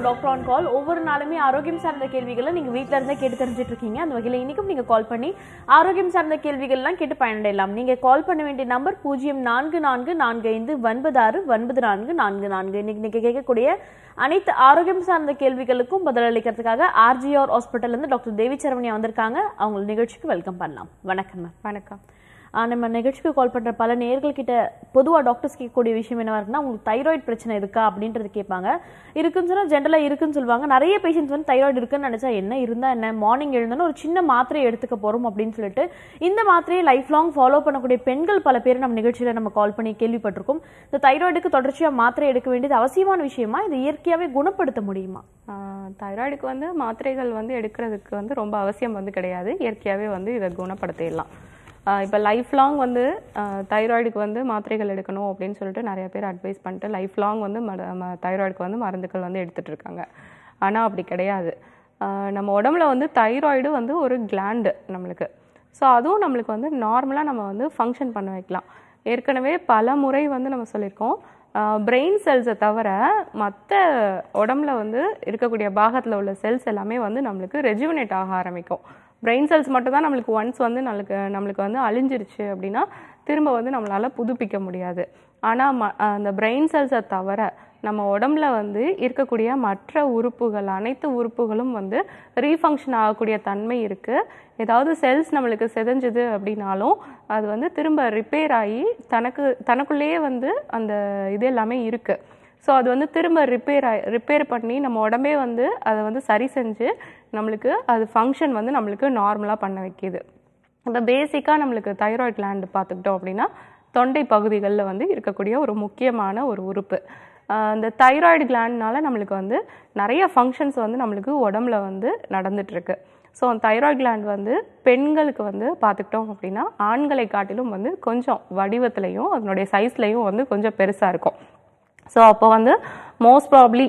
Doctor on கால் ஒவ்வொரு நாளுமே ஆரோக்கியம் சார்ந்த கேள்விகளை நீங்க வீட்ல இருந்தே கேட்டு தெரிஞ்சுட்டு இருக்கீங்க அந்த வகையில இன்னைக்கும் நீங்க கால் பண்ணி ஆரோக்கியம் சார்ந்த கேள்விகள்லாம் கேட்டு பயனடையலாம் நீங்க கால் பண்ண வேண்டிய நம்பர் பூஜ்ஜியம் நான்கு நான்கு நான்கு ஐந்து ஒன்பது ஆறு ஒன்பது நான்கு நான்கு நான்கு இன்னைக்கு நீங்க கேட்கக்கூடிய அனைத்து ஆரோக்கியம் சார்ந்த கேள்விகளுக்கும் பதிலளிக்கிறதுக்காக ஆர்ஜிஆர் ஹாஸ்பிட்டல்ல இருந்து டாக்டர் தேவி சரவணியா வந்திருக்காங்க அவங்க நிகழ்ச்சிக்கு வெல்கம் பண்ணலாம் வணக்கம் மேம் வணக்கம் ஆஹ் நம்ம நிகழ்ச்சிக்கு கால் பண்ற பல நேர்கள் கிட்ட பொதுவா டாக்டர்ஸ் கேட்கக்கூடிய விஷயம் என்னவா இருக்குன்னா உங்களுக்கு தைராய்டு பிரச்சனை இருக்கா அப்படின்றது கேட்பாங்க இருக்குன்னு சொன்னா ஜென்ரலா இருக்குன்னு சொல்லுவாங்க நிறைய பேஷண்ட்ஸ் வந்து தைராய்டு இருக்குன்னு நினைச்சா என்ன இருந்தா என்ன மார்னிங் எழுந்தோன்னா ஒரு சின்ன மாத்திரை எடுத்துக்க போறோம் அப்படின்னு சொல்லிட்டு இந்த மாத்திரையை லைஃப் லாங் ஃபாலோ பண்ணக்கூடிய பெண்கள் பல பேர் நம்ம நிகழ்ச்சியில நம்ம கால் பண்ணி கேள்விப்பட்டிருக்கோம் இந்த தைராய்டுக்கு தொடர்ச்சியா மாத்திரை எடுக்க வேண்டியது அவசியமான விஷயமா இது இயற்கையாவே குணப்படுத்த முடியுமா தைராய்டுக்கு வந்து மாத்திரைகள் வந்து எடுக்கிறதுக்கு வந்து ரொம்ப அவசியம் வந்து கிடையாது இயற்கையாகவே வந்து இதை குணப்படுத்திடலாம் இப்போ லைஃப் லாங் வந்து தைராய்டுக்கு வந்து மாத்திரைகள் எடுக்கணும் அப்படின்னு சொல்லிட்டு நிறைய பேர் அட்வைஸ் பண்ணிட்டு லைஃப் லாங் வந்து தைராய்டுக்கு வந்து மருந்துகள் வந்து எடுத்துட்டு இருக்காங்க ஆனால் அப்படி கிடையாது ஆஹ் நம்ம உடம்புல வந்து தைராய்டு வந்து ஒரு கிளாண்டு நம்மளுக்கு ஸோ அதுவும் நம்மளுக்கு வந்து நார்மலாக நம்ம வந்து ஃபங்க்ஷன் பண்ண வைக்கலாம் ஏற்கனவே பல முறை வந்து நம்ம சொல்லியிருக்கோம் பிரெயின் செல்ஸை தவிர மற்ற உடம்புல வந்து இருக்கக்கூடிய பாகத்தில் உள்ள செல்ஸ் எல்லாமே வந்து நம்மளுக்கு ரெஜுவினேட் ஆக ஆரம்பிக்கும் பிரெயின் செல்ஸ் மட்டும் தான் நம்மளுக்கு ஒன்ஸ் வந்து நம்மளுக்கு நம்மளுக்கு வந்து அழிஞ்சிருச்சு அப்படின்னா திரும்ப வந்து நம்மளால புதுப்பிக்க முடியாது ஆனால் ம அந்த பிரெயின் செல்ஸை தவிர நம்ம உடம்புல வந்து இருக்கக்கூடிய மற்ற உறுப்புகள் அனைத்து உறுப்புகளும் வந்து ரீஃபங்க்ஷன் ஆகக்கூடிய தன்மை இருக்குது ஏதாவது செல்ஸ் நம்மளுக்கு செதஞ்சுது அப்படின்னாலும் அது வந்து திரும்ப ரிப்பேர் ஆகி தனக்கு தனக்குள்ளேயே வந்து அந்த இது எல்லாமே இருக்குது ஸோ அது வந்து திரும்ப ரிப்பேர் ஆகி ரிப்பேர் பண்ணி நம்ம உடம்பே வந்து அதை வந்து சரி செஞ்சு நம்மளுக்கு அது ஃபங்க்ஷன் வந்து நம்மளுக்கு நார்மலாக பண்ண வைக்கிது இப்போ பேசிக்காக நம்மளுக்கு தைராய்டு gland பார்த்துக்கிட்டோம் அப்படின்னா தொண்டை பகுதிகளில் வந்து இருக்கக்கூடிய ஒரு முக்கியமான ஒரு உறுப்பு ஆஹ் அந்த தைராய்டு கிளாண்ட்னால நம்மளுக்கு வந்து நிறைய ஃபங்க்ஷன்ஸ் வந்து நம்மளுக்கு உடம்புல வந்து நடந்துட்டு இருக்கு ஸோ அந்த தைராய்டு gland வந்து பெண்களுக்கு வந்து பார்த்துக்கிட்டோம் அப்படின்னா ஆண்களை காட்டிலும் வந்து கொஞ்சம் வடிவத்துலையும் அதனுடைய சைஸ்லையும் வந்து கொஞ்சம் பெருசாக இருக்கும் ஸோ அப்போ வந்து மோஸ்ட் ப்ராப்ளி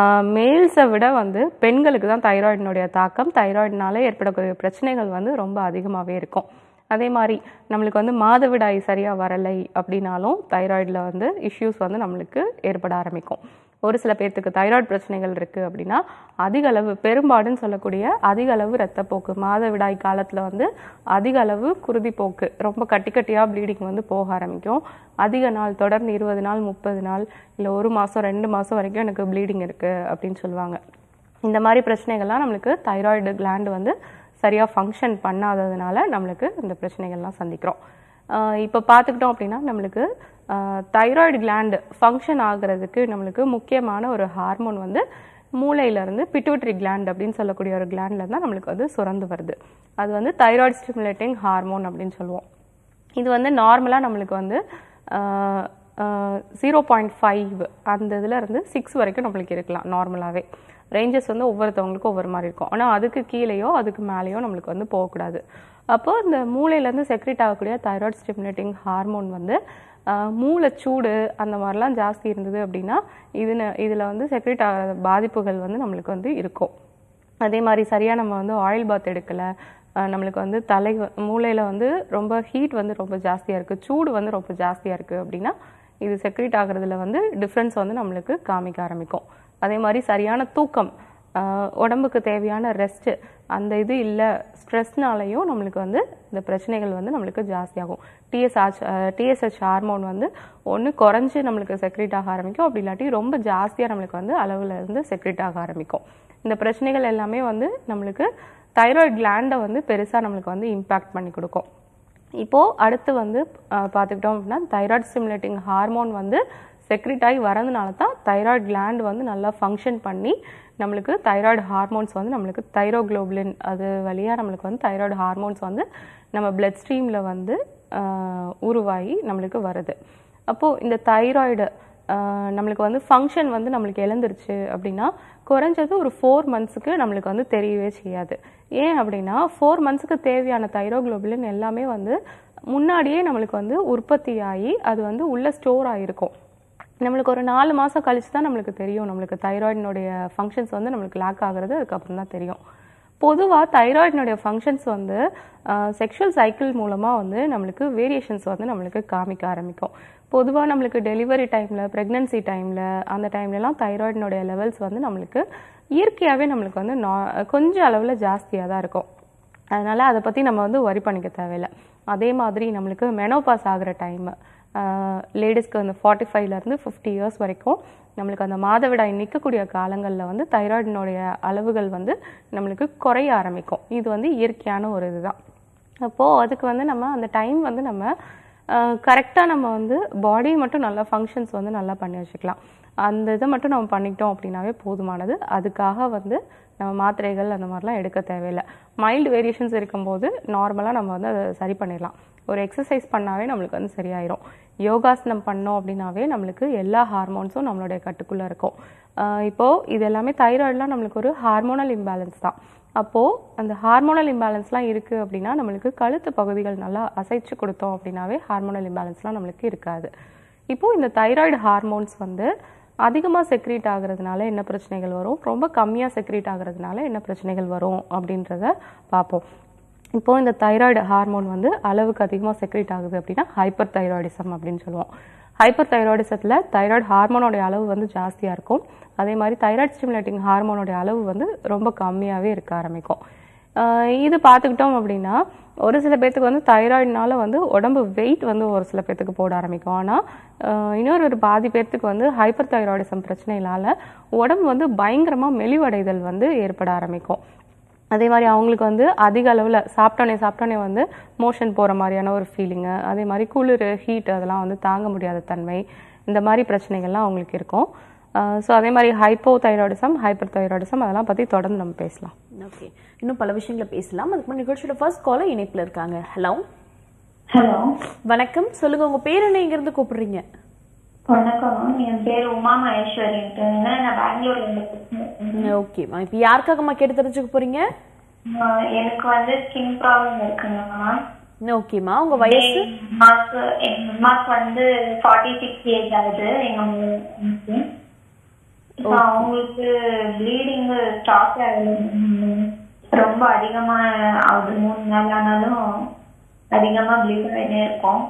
மேல்ஸை விட வந்து பெண்களுக்கு தான் தைராய்டினுடைய தாக்கம் தைராய்டினால ஏற்படக்கூடிய பிரச்சனைகள் வந்து ரொம்ப அதிகமாகவே இருக்கும் அதே மாதிரி நம்மளுக்கு வந்து மாதவிடாய் சரியாக வரலை அப்படின்னாலும் தைராய்டில் வந்து இஷ்யூஸ் வந்து நம்மளுக்கு ஏற்பட ஆரம்பிக்கும் ஒரு சில பேர்த்துக்கு தைராய்டு பிரச்சனைகள் இருக்குது அப்படின்னா அதிக அளவு பெரும்பாடுன்னு சொல்லக்கூடிய அதிக அளவு ரத்தப்போக்கு மாதவிடாய் காலத்தில் வந்து அதிக அளவு குருதிப்போக்கு ரொம்ப கட்டி கட்டியாக ப்ளீடிங் வந்து போக ஆரம்பிக்கும் அதிக நாள் தொடர்ந்து இருபது நாள் முப்பது நாள் இல்லை ஒரு மாதம் ரெண்டு மாதம் வரைக்கும் எனக்கு ப்ளீடிங் இருக்குது அப்படின்னு சொல்லுவாங்க இந்த மாதிரி பிரச்சனைகள்லாம் நம்மளுக்கு தைராய்டு gland வந்து சரியாக ஃபங்க்ஷன் பண்ணாததுனால நம்மளுக்கு இந்த பிரச்சனைகள்லாம் சந்திக்கிறோம் இப்போ பார்த்துக்கிட்டோம் அப்படின்னா நம்மளுக்கு தைராய்டு gland ஃபங்க்ஷன் ஆகுறதுக்கு நம்மளுக்கு முக்கியமான ஒரு ஹார்மோன் வந்து மூளையிலேருந்து பிட்யூட்ரி gland அப்படின்னு சொல்லக்கூடிய ஒரு glandல தான் நம்மளுக்கு வந்து சுரந்து வருது அது வந்து தைராய்டு ஸ்டிமுலேட்டிங் ஹார்மோன் அப்படின்னு சொல்லுவோம் இது வந்து நார்மலாக நம்மளுக்கு வந்து ஜீரோ பாயிண்ட் ஃபைவ் அந்த இதுல இருந்து சிக்ஸ் வரைக்கும் நம்மளுக்கு இருக்கலாம் நார்மலாகவே ரேஞ்சஸ் வந்து ஒவ்வொருத்தவங்களுக்கும் ஒவ்வொரு மாதிரி இருக்கும் ஆனால் அதுக்கு கீழேயோ அதுக்கு மேலேயோ நம்மளுக்கு வந்து போகக்கூடாது அப்போ இந்த மூளையிலேருந்து செக்ரேட் ஆகக்கூடிய தைராய்டு ஸ்டிமுலேட்டிங் ஹார்மோன் வந்து ஆஹ், மூளைச்சூடு அந்த மாதிரிலாம் ஜாஸ்தி இருந்தது அப்படின்னா இது இதில் வந்து செக்ரேட் ஆகிற பாதிப்புகள் வந்து நம்மளுக்கு வந்து இருக்கும் அதே மாதிரி சரியாக நம்ம வந்து ஆயில் பாத் எடுக்கலை நம்மளுக்கு வந்து தலை வ- மூளையில வந்து ரொம்ப ஹீட் வந்து ரொம்ப ஜாஸ்தியாக இருக்குது சூடு வந்து ரொம்ப ஜாஸ்தியாக இருக்குது அப்படின்னா இது செக்ரேட் ஆகுறதுல வந்து டிஃப்ரென்ஸ் வந்து நம்மளுக்கு காமிக்க ஆரம்பிக்கும் அதே மாதிரி சரியான தூக்கம் ஆஹ் உடம்புக்கு தேவையான ரெஸ்ட்டு அந்த இது இல்லை ஸ்ட்ரெஸ்னாலையும் நம்மளுக்கு வந்து இந்த பிரச்சனைகள் வந்து நம்மளுக்கு ஜாஸ்தியாகும் டிஎஸ்ஹெச் டிஎஸ்ஹெச் ஹார்மோன் வந்து ஒன்று குறைஞ்சு நம்மளுக்கு செக்ரேட் ஆக ஆரம்பிக்கும் அப்படி இல்லாட்டி ரொம்ப ஜாஸ்தியாக நம்மளுக்கு வந்து அளவில் இருந்து செக்ரேட் ஆக ஆரம்பிக்கும் இந்த பிரச்சனைகள் எல்லாமே வந்து நம்மளுக்கு தைராய்டு கிளாண்டை வந்து பெருசாக நம்மளுக்கு வந்து இம்பேக்ட் பண்ணி கொடுக்கும் இப்போ அடுத்து வந்து அஹ், பார்த்துக்கிட்டோம் அப்படின்னா தைராய்டு ஸ்டிமுலேட்டிங் ஹார்மோன் வந்து செக்ரிட் ஆகி வரதுனால தான் தைராய்டு gland வந்து நல்லா ஃபங்க்ஷன் பண்ணி நம்மளுக்கு தைராய்டு ஹார்மோன்ஸ் வந்து நம்மளுக்கு தைரோக்ளோபுலின் அது வழியாக நம்மளுக்கு வந்து தைராய்டு ஹார்மோன்ஸ் வந்து நம்ம blood ஸ்ட்ரீமில் வந்து அஹ், உருவாகி நம்மளுக்கு வருது அப்போது இந்த தைராய்டு நம்மளுக்கு வந்து ஃபங்க்ஷன் வந்து நம்மளுக்கு இழந்துருச்சு அப்படின்னா குறைஞ்சது ஒரு ஃபோர் மந்த்ஸுக்கு நம்மளுக்கு வந்து தெரியவே செய்யாது ஏன் அப்படின்னா ஃபோர் மந்த்ஸுக்கு தேவையான தைரோக்ளோபுலின் எல்லாமே வந்து முன்னாடியே நம்மளுக்கு வந்து உற்பத்தி ஆகி அது வந்து உள்ள ஸ்டோர் ஆகிருக்கும் நம்மளுக்கு ஒரு நாலு மாதம் கழிச்சு தான் நம்மளுக்கு தெரியும் நம்மளுக்கு தைராய்டினுடைய ஃபங்க்ஷன்ஸ் வந்து நம்மளுக்கு லேக் ஆகுறது அதுக்கப்புறம் தான் தெரியும் பொதுவாக தைராய்டினுடைய ஃபங்க்ஷன்ஸ் வந்து செக்ஷுவல் சைக்கிள் மூலமாக வந்து நம்மளுக்கு வேரியேஷன்ஸ் வந்து நம்மளுக்கு காமிக்க ஆரம்பிக்கும் பொதுவாக நம்மளுக்கு டெலிவரி டைமில் ப்ரெக்னன்சி டைமில் அந்த டைம்லலாம் தைராய்டினுடைய லெவல்ஸ் வந்து நம்மளுக்கு இயற்கையாகவே நம்மளுக்கு வந்து நா கொஞ்சம் அளவில் ஜாஸ்தியாக தான் இருக்கும் அதனால் அதை பற்றி நம்ம வந்து வரி பண்ணிக்க தேவையில்லை அதே மாதிரி நம்மளுக்கு மெனோபாஸ் ஆகிற டைமு லேடிஸ்க்கு வந்து ஃபார்ட்டி ஃபைவ்லேருந்து ஃபிஃப்டி இயர்ஸ் வரைக்கும் நம்மளுக்கு அந்த மாதவிடாய் நிற்கக்கூடிய காலங்களில் வந்து தைராய்டினுடைய அளவுகள் வந்து நம்மளுக்கு குறைய ஆரம்பிக்கும் இது வந்து இயற்கையான ஒரு இதுதான் அப்போது அதுக்கு வந்து நம்ம அந்த டைம் வந்து நம்ம கரெக்டாக நம்ம வந்து பாடி மட்டும் நல்லா ஃபங்க்ஷன்ஸ் வந்து நல்லா பண்ணி வச்சுக்கலாம் அந்த இதை மட்டும் நம்ம பண்ணிக்கிட்டோம் அப்படின்னாவே போதுமானது அதுக்காக வந்து நம்ம மாத்திரைகள் அந்த மாதிரிலாம் எடுக்க தேவையில்லை மைல்டு வேரியேஷன்ஸ் இருக்கும்போது நார்மலாக நம்ம வந்து அதை சரி பண்ணிடலாம் ஒரு எக்ஸசைஸ் பண்ணாவே நம்மளுக்கு வந்து சரியாயிரும் யோகாசனம் பண்ணோம் அப்படின்னாவே நம்மளுக்கு எல்லா ஹார்மோன்ஸும் நம்மளுடைய கட்டுக்குள்ளே இருக்கும் ஆஹ் இப்போ இது எல்லாமே தைராய்டுலாம் நம்மளுக்கு ஒரு ஹார்மோனல் இம்பேலன்ஸ் தான் அப்போது அந்த ஹார்மோனல் இம்பேலன்ஸ்லாம் இருக்குது அப்படின்னா நம்மளுக்கு கழுத்து பகுதிகள் நல்லா அசைச்சு கொடுத்தோம் அப்படின்னாவே ஹார்மோனல் இம்பேலன்ஸ்லாம் நம்மளுக்கு இருக்காது இப்போது இந்த தைராய்டு ஹார்மோன்ஸ் வந்து அதிகமாக செக்ரீட் ஆகுறதுனால என்ன பிரச்சனைகள் வரும் ரொம்ப கம்மியாக செக்ரீட் ஆகுறதுனால என்ன பிரச்சனைகள் வரும் அப்படின்றத பார்ப்போம் இப்போ இந்த தைராய்டு ஹார்மோன் வந்து அளவுக்கு அதிகமாக செக்ரேட் ஆகுது அப்படின்னா ஹைப்பர் தைராய்டிசம் அப்படின்னு சொல்லுவோம் ஹைப்பர் தைராய்டிசத்தில் தைராய்டு ஹார்மோனோடைய அளவு வந்து ஜாஸ்தியாக இருக்கும் அதே மாதிரி தைராய்டு ஸ்டிமுலேட்டிங் ஹார்மோனோடைய அளவு வந்து ரொம்ப கம்மியாகவே இருக்க ஆரம்பிக்கும் ஆஹ் இது பார்த்துக்கிட்டோம் அப்படின்னா ஒரு சில பேர்த்துக்கு வந்து தைராய்டுனால வந்து உடம்பு வெயிட் வந்து ஒரு சில பேர்த்துக்கு போட ஆரம்பிக்கும் ஆனால் இன்னொரு ஒரு பாதி பேர்த்துக்கு வந்து ஹைப்பர் தைராய்டிசம் பிரச்சனையினால உடம்பு வந்து பயங்கரமாக மெலிவடைதல் வந்து ஏற்பட ஆரம்பிக்கும் அதே மாதிரி அவங்களுக்கு வந்து அதிக அளவில் சாப்பிட்டோன்னே சாப்பிட்டோன்னே வந்து மோஷன் போகிற மாதிரியான ஒரு ஃபீலிங்கு அதே மாதிரி குளிர் ஹீட் அதெல்லாம் வந்து தாங்க முடியாத தன்மை இந்த மாதிரி பிரச்சனைகள்லாம் அவங்களுக்கு இருக்கும் ஸோ அதே மாதிரி ஹைப்போ தைராய்டிசம் ஹைப்பர் தைராய்டிசம் அதெல்லாம் பற்றி தொடர்ந்து நம்ம பேசலாம் ஓகே இன்னும் பல விஷயங்களை பேசலாம் அதுக்கு முன்னாடி நிகழ்ச்சியோட ஃபர்ஸ்ட் காலர் இணைப்புல இருக்காங்க ஹலோ ஹலோ வணக்கம் சொல்லுங்க உங்க பேர் என்ன இங்க இருந்து கூப்பிடுறீங்க வணக்கம் என் பேர் உமா மகேஸ்வரின்ட்டு நான் பெங்களூர்ல இருந்து பேசுறேன். ஓகேம்மா இப்போ யாருக்காகம்மா கேட்டு தெரிஞ்சுக்க போறீங்க ஆஹ் எனக்கு வந்து ஸ்கின் ப்ராப்ளம் இருக்குங்க மேம் ஓகேம்மா உங்க வயசு அம்மாக்கு எங்க அம்மாக்கு வந்து ஃபார்ட்டி சிக்ஸ் ஏஜ் ஆகுது எங்க அம்மாவுக்கு. இப்போ அவங்களுக்கு ப்ளீடிங் ஸ்டாப் ஆகுது ரொம்ப அதிகமா ஆகுது மூணு நாள் ஆனாலும் அதிகமா ப்ளீட் ஆகிட்டே இருக்கும்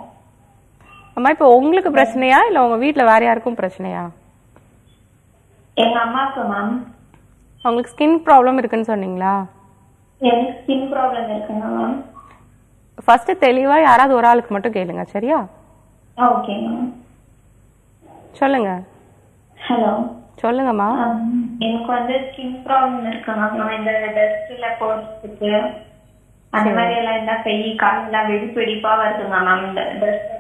அம்மா இப்போ உங்களுக்கு பிரச்சனையா இல்லை உங்கள் வீட்டில் வேற யாருக்கும் பிரச்சனையா எங்க அம்மாவுக்கு மேம் அவங்களுக்கு ஸ்கின் ப்ராப்ளம் இருக்குன்னு சொன்னீங்களா எனக்கு ஸ்கின் ப்ராப்ளம் இருக்குங்க மேம் ஃபர்ஸ்ட் தெளிவாக யாராவது ஒரு ஆளுக்கு மட்டும் கேளுங்க சரியா ஓகே மேம் சொல்லுங்க ஹலோ சொல்லுங்கம்மா எனக்கு வந்து ஸ்கின் ப்ராப்ளம் இருக்குங்க மேம் இந்த டஸ்ட்ல போறதுக்கு அந்த மாதிரி எல்லாம் இருந்தா கை காலெல்லாம் வெடிப்பு வெடிப்பா வருதுங்க மேம் இந்த டஸ்ட்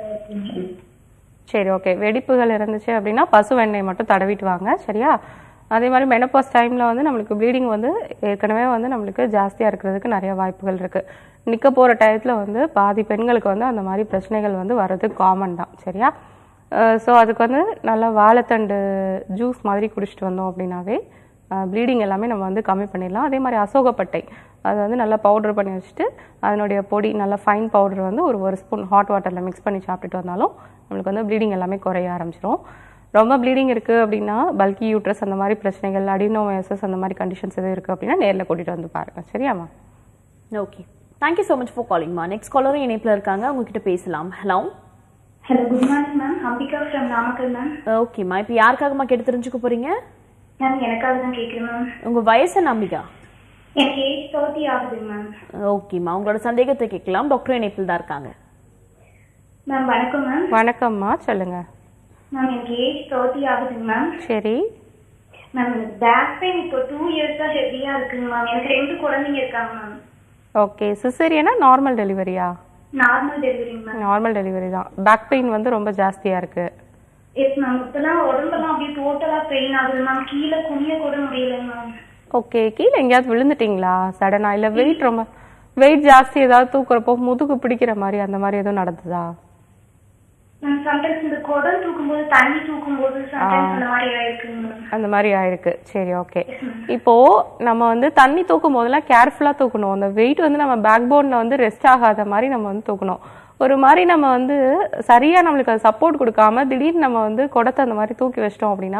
சரி ஓகே வெடிப்புகள் இருந்துச்சு அப்படின்னா பசு வெண்ணெய் மட்டும் தடவிட்டு வாங்க சரியா அதே மாதிரி மெனப்பாஸ் டைமில் வந்து நம்மளுக்கு ப்ளீடிங் வந்து ஏற்கனவே வந்து நம்மளுக்கு ஜாஸ்தியாக இருக்கிறதுக்கு நிறைய வாய்ப்புகள் இருக்குது நிற்க போகிற டயத்தில் வந்து பாதி பெண்களுக்கு வந்து அந்த மாதிரி பிரச்சனைகள் வந்து வர்றது காமன் தான் சரியா ஸோ அதுக்கு வந்து நல்லா வாழைத்தண்டு ஜூஸ் மாதிரி குடிச்சிட்டு வந்தோம் அப்படின்னாவே ப்ளீடிங் எல்லாமே நம்ம வந்து கம்மி பண்ணிடலாம் அதே மாதிரி அசோகப்பட்டை அதை வந்து நல்லா பவுடர் பண்ணி வச்சுட்டு அதனுடைய பொடி நல்லா ஃபைன் பவுடர் வந்து ஒரு ஒரு ஸ்பூன் ஹாட் வாட்டரில் மிக்ஸ் பண்ணி சாப்பிட்டுட்டு வந்தாலும் நம்மளுக்கு வந்து ப்ளீடிங் எல்லாமே குறைய ஆரம்பிச்சிரும் ரொம்ப ப்ளீடிங் இருக்குது அப்படின்னா பல்கி யூட்ரஸ் அந்த மாதிரி பிரச்சனைகள் அடினோமயசஸ் அந்த மாதிரி கண்டிஷன்ஸ் எதுவும் இருக்குது அப்படின்னா நேரில் கூட்டிகிட்டு வந்து பாருங்கள் சரியாம்மா okay thank you so much for காலிங்மா நெக்ஸ்ட் காலரும் இணைப்புல இருக்காங்க உங்ககிட்ட பேசலாம் hello hello good morning ma'am Ambika from Namakkal ma'am ஓகேம்மா இப்போ யாருக்காகம்மா கேட்டு தெரிஞ்சுக்க போறீங்க மேம் எனக்காக தான் கேட்குறேன் மேம் உங்க வயசு நம்பிக்கா எனக்கு ஏஜ் தேர்ட்டி ஆகுதுங்க மேம் ஓகேம்மா உங்களோட சந்தேகத்தை கேட்கலாம் டாக்டர் இணைப்பில் தான் இருக்காங்க மேம் வணக்கம் மேம் வணக்கம்மா சொல்லுங்கள் மேம் எனக்கு ஏஜ் தேர்ட்டி ஆகுதுங்க மேம் சரி மேம் எனக்கு பேக் பெயின் இப்போ டூ இயர்ஸா ஹெவியா இருக்குங்க மேம் எனக்கு ரெண்டு குழந்தைங்க இருக்காங்க மேம் ஓகே சிசேரியனா நார்மல் டெலிவரியா நார்மல் டெலிவரிங்க மேம் நார்மல் டெலிவரி தான் பேக் பெயின் வந்து ரொம்ப ஜாஸ்தியாக இருக்குது எஸ் மேம் இப்பெல்லாம் உடம்பெல்லாம் அப்படியே டோட்டலா பெயின் ஆகுது மேம் கீழே குனிய கூட முடியலைங்க மேம் ஓகே கீழே எங்கேயாவது விழுந்துட்டீங்களா சடனா இல்லை வெயிட் ரொம்ப வெயிட் ஜாஸ்தி ஏதாவது தூக்குறப்போ முதுகு பிடிக்கிற மாதிரி அந்த மாதிரி எதுவும் நடந்ததா மேம் சம்டைம்ஸ் இந்த குடல் தூக்கும்போது தண்ணி தூக்கும்போது சம்டைம்ஸ் அந்த மாதிரி ஆயிருக்குங்க மேம் அந்த மாதிரி ஆயிருக்கு சரி ஓகே இப்போ நம்ம வந்து தண்ணி தூக்கும் போதெல்லாம் கேர்ஃபுல்லா தூக்கணும் அந்த வெயிட் வந்து நம்ம பேக் போன்ல வந்து ரெஸ்ட் ஆகாத மாதிரி நம்ம வந்து தூக்கணும் ஒரு மாதிரி நம்ம வந்து சரியா நம்மளுக்கு அது சப்போர்ட் கொடுக்காம திடீர்னு நம்ம வந்து குடத்தை அந்த மாதிரி தூக்கி வச்சிட்டோம் அப்படின்னா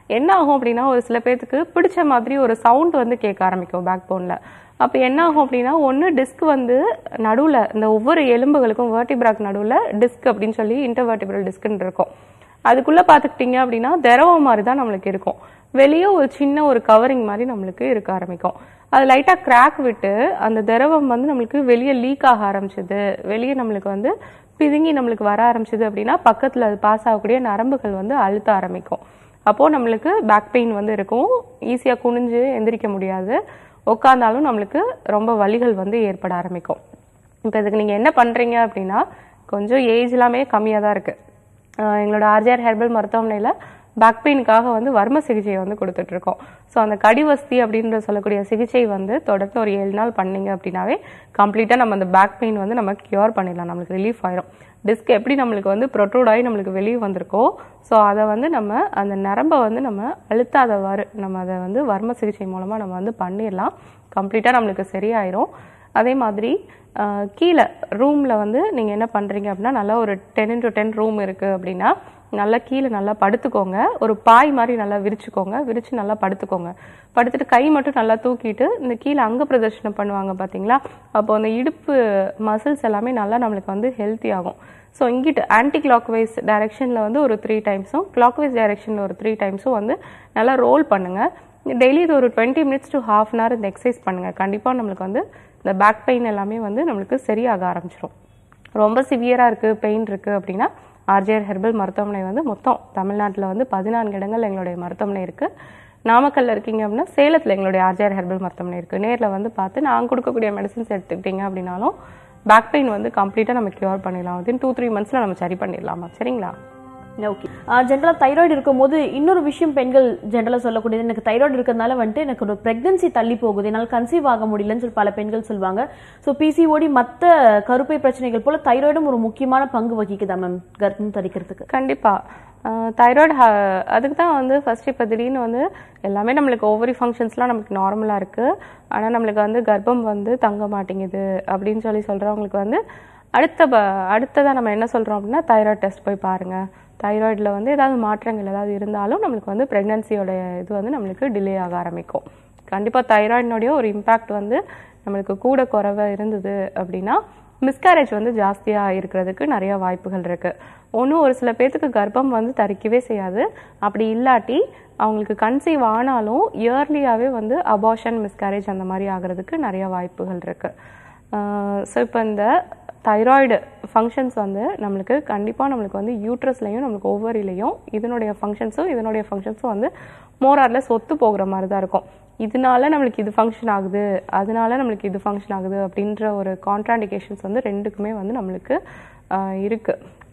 என்ன ஆகும் அப்படின்னா ஒரு சில பேர்த்துக்கு பிடிச்ச மாதிரி ஒரு சவுண்ட் வந்து கேட்க ஆரம்பிக்கும் பேக் போனில் அப்போ என்ன ஆகும் அப்படின்னா ஒன்று டிஸ்க் வந்து நடுவில் இந்த ஒவ்வொரு எலும்புகளுக்கும் வேர்டிபிராக் நடுவில் டிஸ்க் அப்படின்னு சொல்லி இன்டர்வர்டிபிரல் டிஸ்க்னு இருக்கும் அதுக்குள்ளே பார்த்துக்கிட்டிங்க அப்படின்னா திரவம் மாதிரி தான் நம்மளுக்கு இருக்கும் வெளியே ஒரு சின்ன ஒரு கவரிங் மாதிரி நம்மளுக்கு இருக்க ஆரம்பிக்கும் அது லைட்டாக கிராக் விட்டு அந்த திரவம் வந்து நம்மளுக்கு வெளியே லீக் ஆக ஆரம்பிச்சது வெளியே நம்மளுக்கு வந்து பிதுங்கி நம்மளுக்கு வர ஆரம்பிச்சது அப்படின்னா பக்கத்தில் அது பாஸ் ஆகக்கூடிய நரம்புகள் வந்து அழுத்த ஆரம்பிக்கும் அப்போது நம்மளுக்கு பேக் பெயின் வந்து இருக்கும் ஈஸியாக குனிஞ்சு எந்திரிக்க முடியாது உட்காந்தாலும் நம்மளுக்கு ரொம்ப வலிகள் வந்து ஏற்பட ஆரம்பிக்கும் இப்போ இதுக்கு நீங்கள் என்ன பண்ணுறீங்க அப்படின்னா கொஞ்சம் ஏஜ் எல்லாமே கம்மியாக தான் இருக்குது எங்களோட ஆர்ஜிஆர் ஹெர்பல் மருத்துவமனையில் பேக் பெயினுக்காக வந்து வர்ம சிகிச்சையை வந்து கொடுத்துட்ருக்கோம் ஸோ அந்த கடிவஸ்தி அப்படின்ற சொல்லக்கூடிய சிகிச்சை வந்து தொடர்ந்து ஒரு ஏழு நாள் பண்ணீங்க அப்படின்னாவே கம்ப்ளீட்டாக நம்ம அந்த பேக் பெயின் வந்து நம்ம கியூர் பண்ணிடலாம் நம்மளுக்கு ரிலீஃப் ஆயிரும் டிஸ்க் எப்படி நம்மளுக்கு வந்து ப்ரொட்ரூட் ஆகி நம்மளுக்கு வெளியே வந்திருக்கோ ஸோ அதை வந்து நம்ம அந்த நரம்பை வந்து நம்ம அழுத்தாதவாறு நம்ம அதை வந்து வர்ம சிகிச்சை மூலமாக நம்ம வந்து பண்ணிடலாம் கம்ப்ளீட்டாக நம்மளுக்கு சரியாயிரும் அதே மாதிரி ஆஹ், கீழே ரூமில் வந்து நீங்கள் என்ன பண்ணுறீங்க அப்படின்னா நல்லா ஒரு டென் இன்ட்டு டென் ரூம் இருக்குது அப்படின்னா நல்லா கீழே நல்லா படுத்துக்கோங்க ஒரு பாய் மாதிரி நல்லா விரிச்சுக்கோங்க விரிச்சு நல்லா படுத்துக்கோங்க படுத்துட்டு கை மட்டும் நல்லா தூக்கிட்டு இந்த கீழே அங்க பிரதர்ஷனம் பண்ணுவாங்க பார்த்தீங்களா அப்போ அந்த இடுப்பு மசில்ஸ் எல்லாமே நல்லா நம்மளுக்கு வந்து ஹெல்த்தி ஆகும் ஸோ இங்கிட்டு ஆன்டி கிளாக் வைஸ் டைரெக்ஷனில் வந்து ஒரு த்ரீ டைம்ஸும் கிளாக் வைஸ் டைரெக்ஷனில் ஒரு த்ரீ டைம்ஸும் வந்து நல்லா ரோல் பண்ணுங்கள் டெய்லி இது ஒரு twenty minutes to half an hour இந்த எக்ஸசைஸ் பண்ணுங்கள் கண்டிப்பாக நம்மளுக்கு வந்து இந்த பேக் பெயின் எல்லாமே வந்து நம்மளுக்கு சரியாக ஆரம்பிச்சிரும் ரொம்ப சிவியராக இருக்குது பெயின் இருக்குது அப்படின்னா ஆர்ஜிஆர் ஹெர்பல் மருத்துவமனை வந்து மொத்தம் தமிழ்நாட்டில் வந்து பதினான்கு இடங்கள் எங்களுடைய மருத்துவமனை இருக்குது நாமக்கல்ல இருக்கீங்க அப்படின்னா சேலத்தில் எங்களுடைய ஆர்ஜிஆர் ஹெர்பல் மருத்துவமனை இருக்குது நேரில் வந்து பார்த்து நாங்கள் கொடுக்கக்கூடிய மெடிசின்ஸ் எடுத்துக்கிட்டீங்க அப்படின்னாலும் பேக் பெயின் வந்து கம்ப்ளீட்டாக நம்ம க்யூர் பண்ணிடலாம் வித்தின் டூ த்ரீ மந்த்ஸில் நம்ம சரி பண்ணிடலாமா சரிங்களா ஓகே ஜென்ரலாக தைராய்டு இருக்கும்போது இன்னொரு விஷயம் பெண்கள் ஜென்ரலாக சொல்லக்கூடியது எனக்கு தைராய்டு இருக்கிறதுனால வந்துட்டு எனக்கு ஒரு பிரெக்னன்சி தள்ளி போகுது என்னால் கன்சீவ் ஆக முடியலன்னு சொல்லி பல பெண்கள் சொல்லுவாங்க ஸோ பிசிஓடி மற்ற கருப்பை பிரச்சனைகள் போல தைராய்டும் ஒரு முக்கியமான பங்கு வகிக்குதா மேம் கர்ப்பம் தரிக்கிறதுக்கு கண்டிப்பாக தைராய்டு அதுக்கு தான் வந்து ஃபர்ஸ்ட் இப்போ திடீர்னு வந்து எல்லாமே நம்மளுக்கு ஓவரி ஃபங்க்ஷன்ஸ்லாம் நமக்கு நார்மலாக இருக்குது ஆனால் நம்மளுக்கு வந்து கர்ப்பம் வந்து தங்க மாட்டேங்குது அப்படின்னு சொல்லி சொல்கிறவங்களுக்கு வந்து அடுத்த ப அடுத்ததாக நம்ம என்ன சொல்கிறோம் அப்படின்னா தைராய்டு டெஸ்ட் போய் பாருங்கள் தைராய்டில் வந்து ஏதாவது மாற்றங்கள் ஏதாவது இருந்தாலும் நம்மளுக்கு வந்து ப்ரெக்னன்சியோட இது வந்து நம்மளுக்கு டிலே ஆக ஆரம்பிக்கும் கண்டிப்பாக தைராய்டினுடைய ஒரு இம்பேக்ட் வந்து நம்மளுக்கு கூட குறைவா இருந்தது அப்படின்னா மிஸ்கேரேஜ் வந்து ஜாஸ்தியாக இருக்கிறதுக்கு நிறைய வாய்ப்புகள் இருக்குது ஒன்றும் ஒரு சில பேர்த்துக்கு கர்ப்பம் வந்து தரிக்கவே செய்யாது அப்படி இல்லாட்டி அவங்களுக்கு கன்சீவ் ஆனாலும் இயர்லியாகவே வந்து அபார்ஷன் மிஸ்கேரேஜ் அந்த மாதிரி ஆகிறதுக்கு நிறைய வாய்ப்புகள் இருக்குது ஸோ இப்போ இந்த தைராய்டு ஃபங்க்ஷன்ஸ் வந்து நம்மளுக்கு கண்டிப்பாக நம்மளுக்கு வந்து யூட்ரஸ்லையும் நம்மளுக்கு ஓவரிலையும் இதனுடைய ஃபங்க்ஷன்ஸும் இதனுடைய ஃபங்க்ஷன்ஸும் வந்து மோரார்லெஸ் ஒத்து போகிற மாதிரி தான் இருக்கும் இதனால நம்மளுக்கு இது ஃபங்க்ஷன் ஆகுது அதனால நம்மளுக்கு இது ஃபங்க்ஷன் ஆகுது அப்படின்ற ஒரு கான்ட்ராண்டிகேஷன்ஸ் வந்து ரெண்டுக்குமே வந்து நம்மளுக்கு ஆஹ் இருக்கு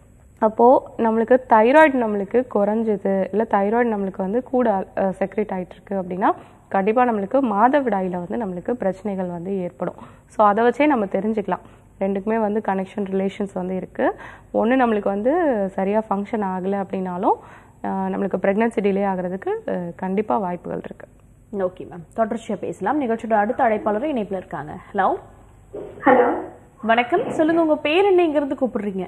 அப்போது நம்மளுக்கு தைராய்டு நம்மளுக்கு குறைஞ்சது இல்லை தைராய்டு நம்மளுக்கு வந்து கூட செக்ரேட் ஆயிட்டு இருக்கு அப்படின்னா கண்டிப்பாக நம்மளுக்கு மாதவிடாயில் வந்து நம்மளுக்கு பிரச்சனைகள் வந்து ஏற்படும் ஸோ அதை வச்சே நம்ம தெரிஞ்சுக்கலாம் ரெண்டுக்குமே வந்து கனெக்ஷன் ரிலேஷன்ஸ் வந்து இருக்குது ஒன்று நம்மளுக்கு வந்து சரியாக ஃபங்க்ஷன் ஆகலை அப்படின்னாலும் ஆஹ் நம்மளுக்கு ப்ரெக்னன்சி டிலே ஆகிறதுக்கு கண்டிப்பாக வாய்ப்புகள் இருக்குது ஓகே மேம் தொடர்ச்சியாக பேசலாம் நிகழ்ச்சியோட அடுத்த அழைப்பாளரும் இணைப்பில் இருக்காங்க ஹலோ ஹலோ வணக்கம் சொல்லுங்க உங்க பேர் என்னங்கிறது கூப்பிடுறீங்க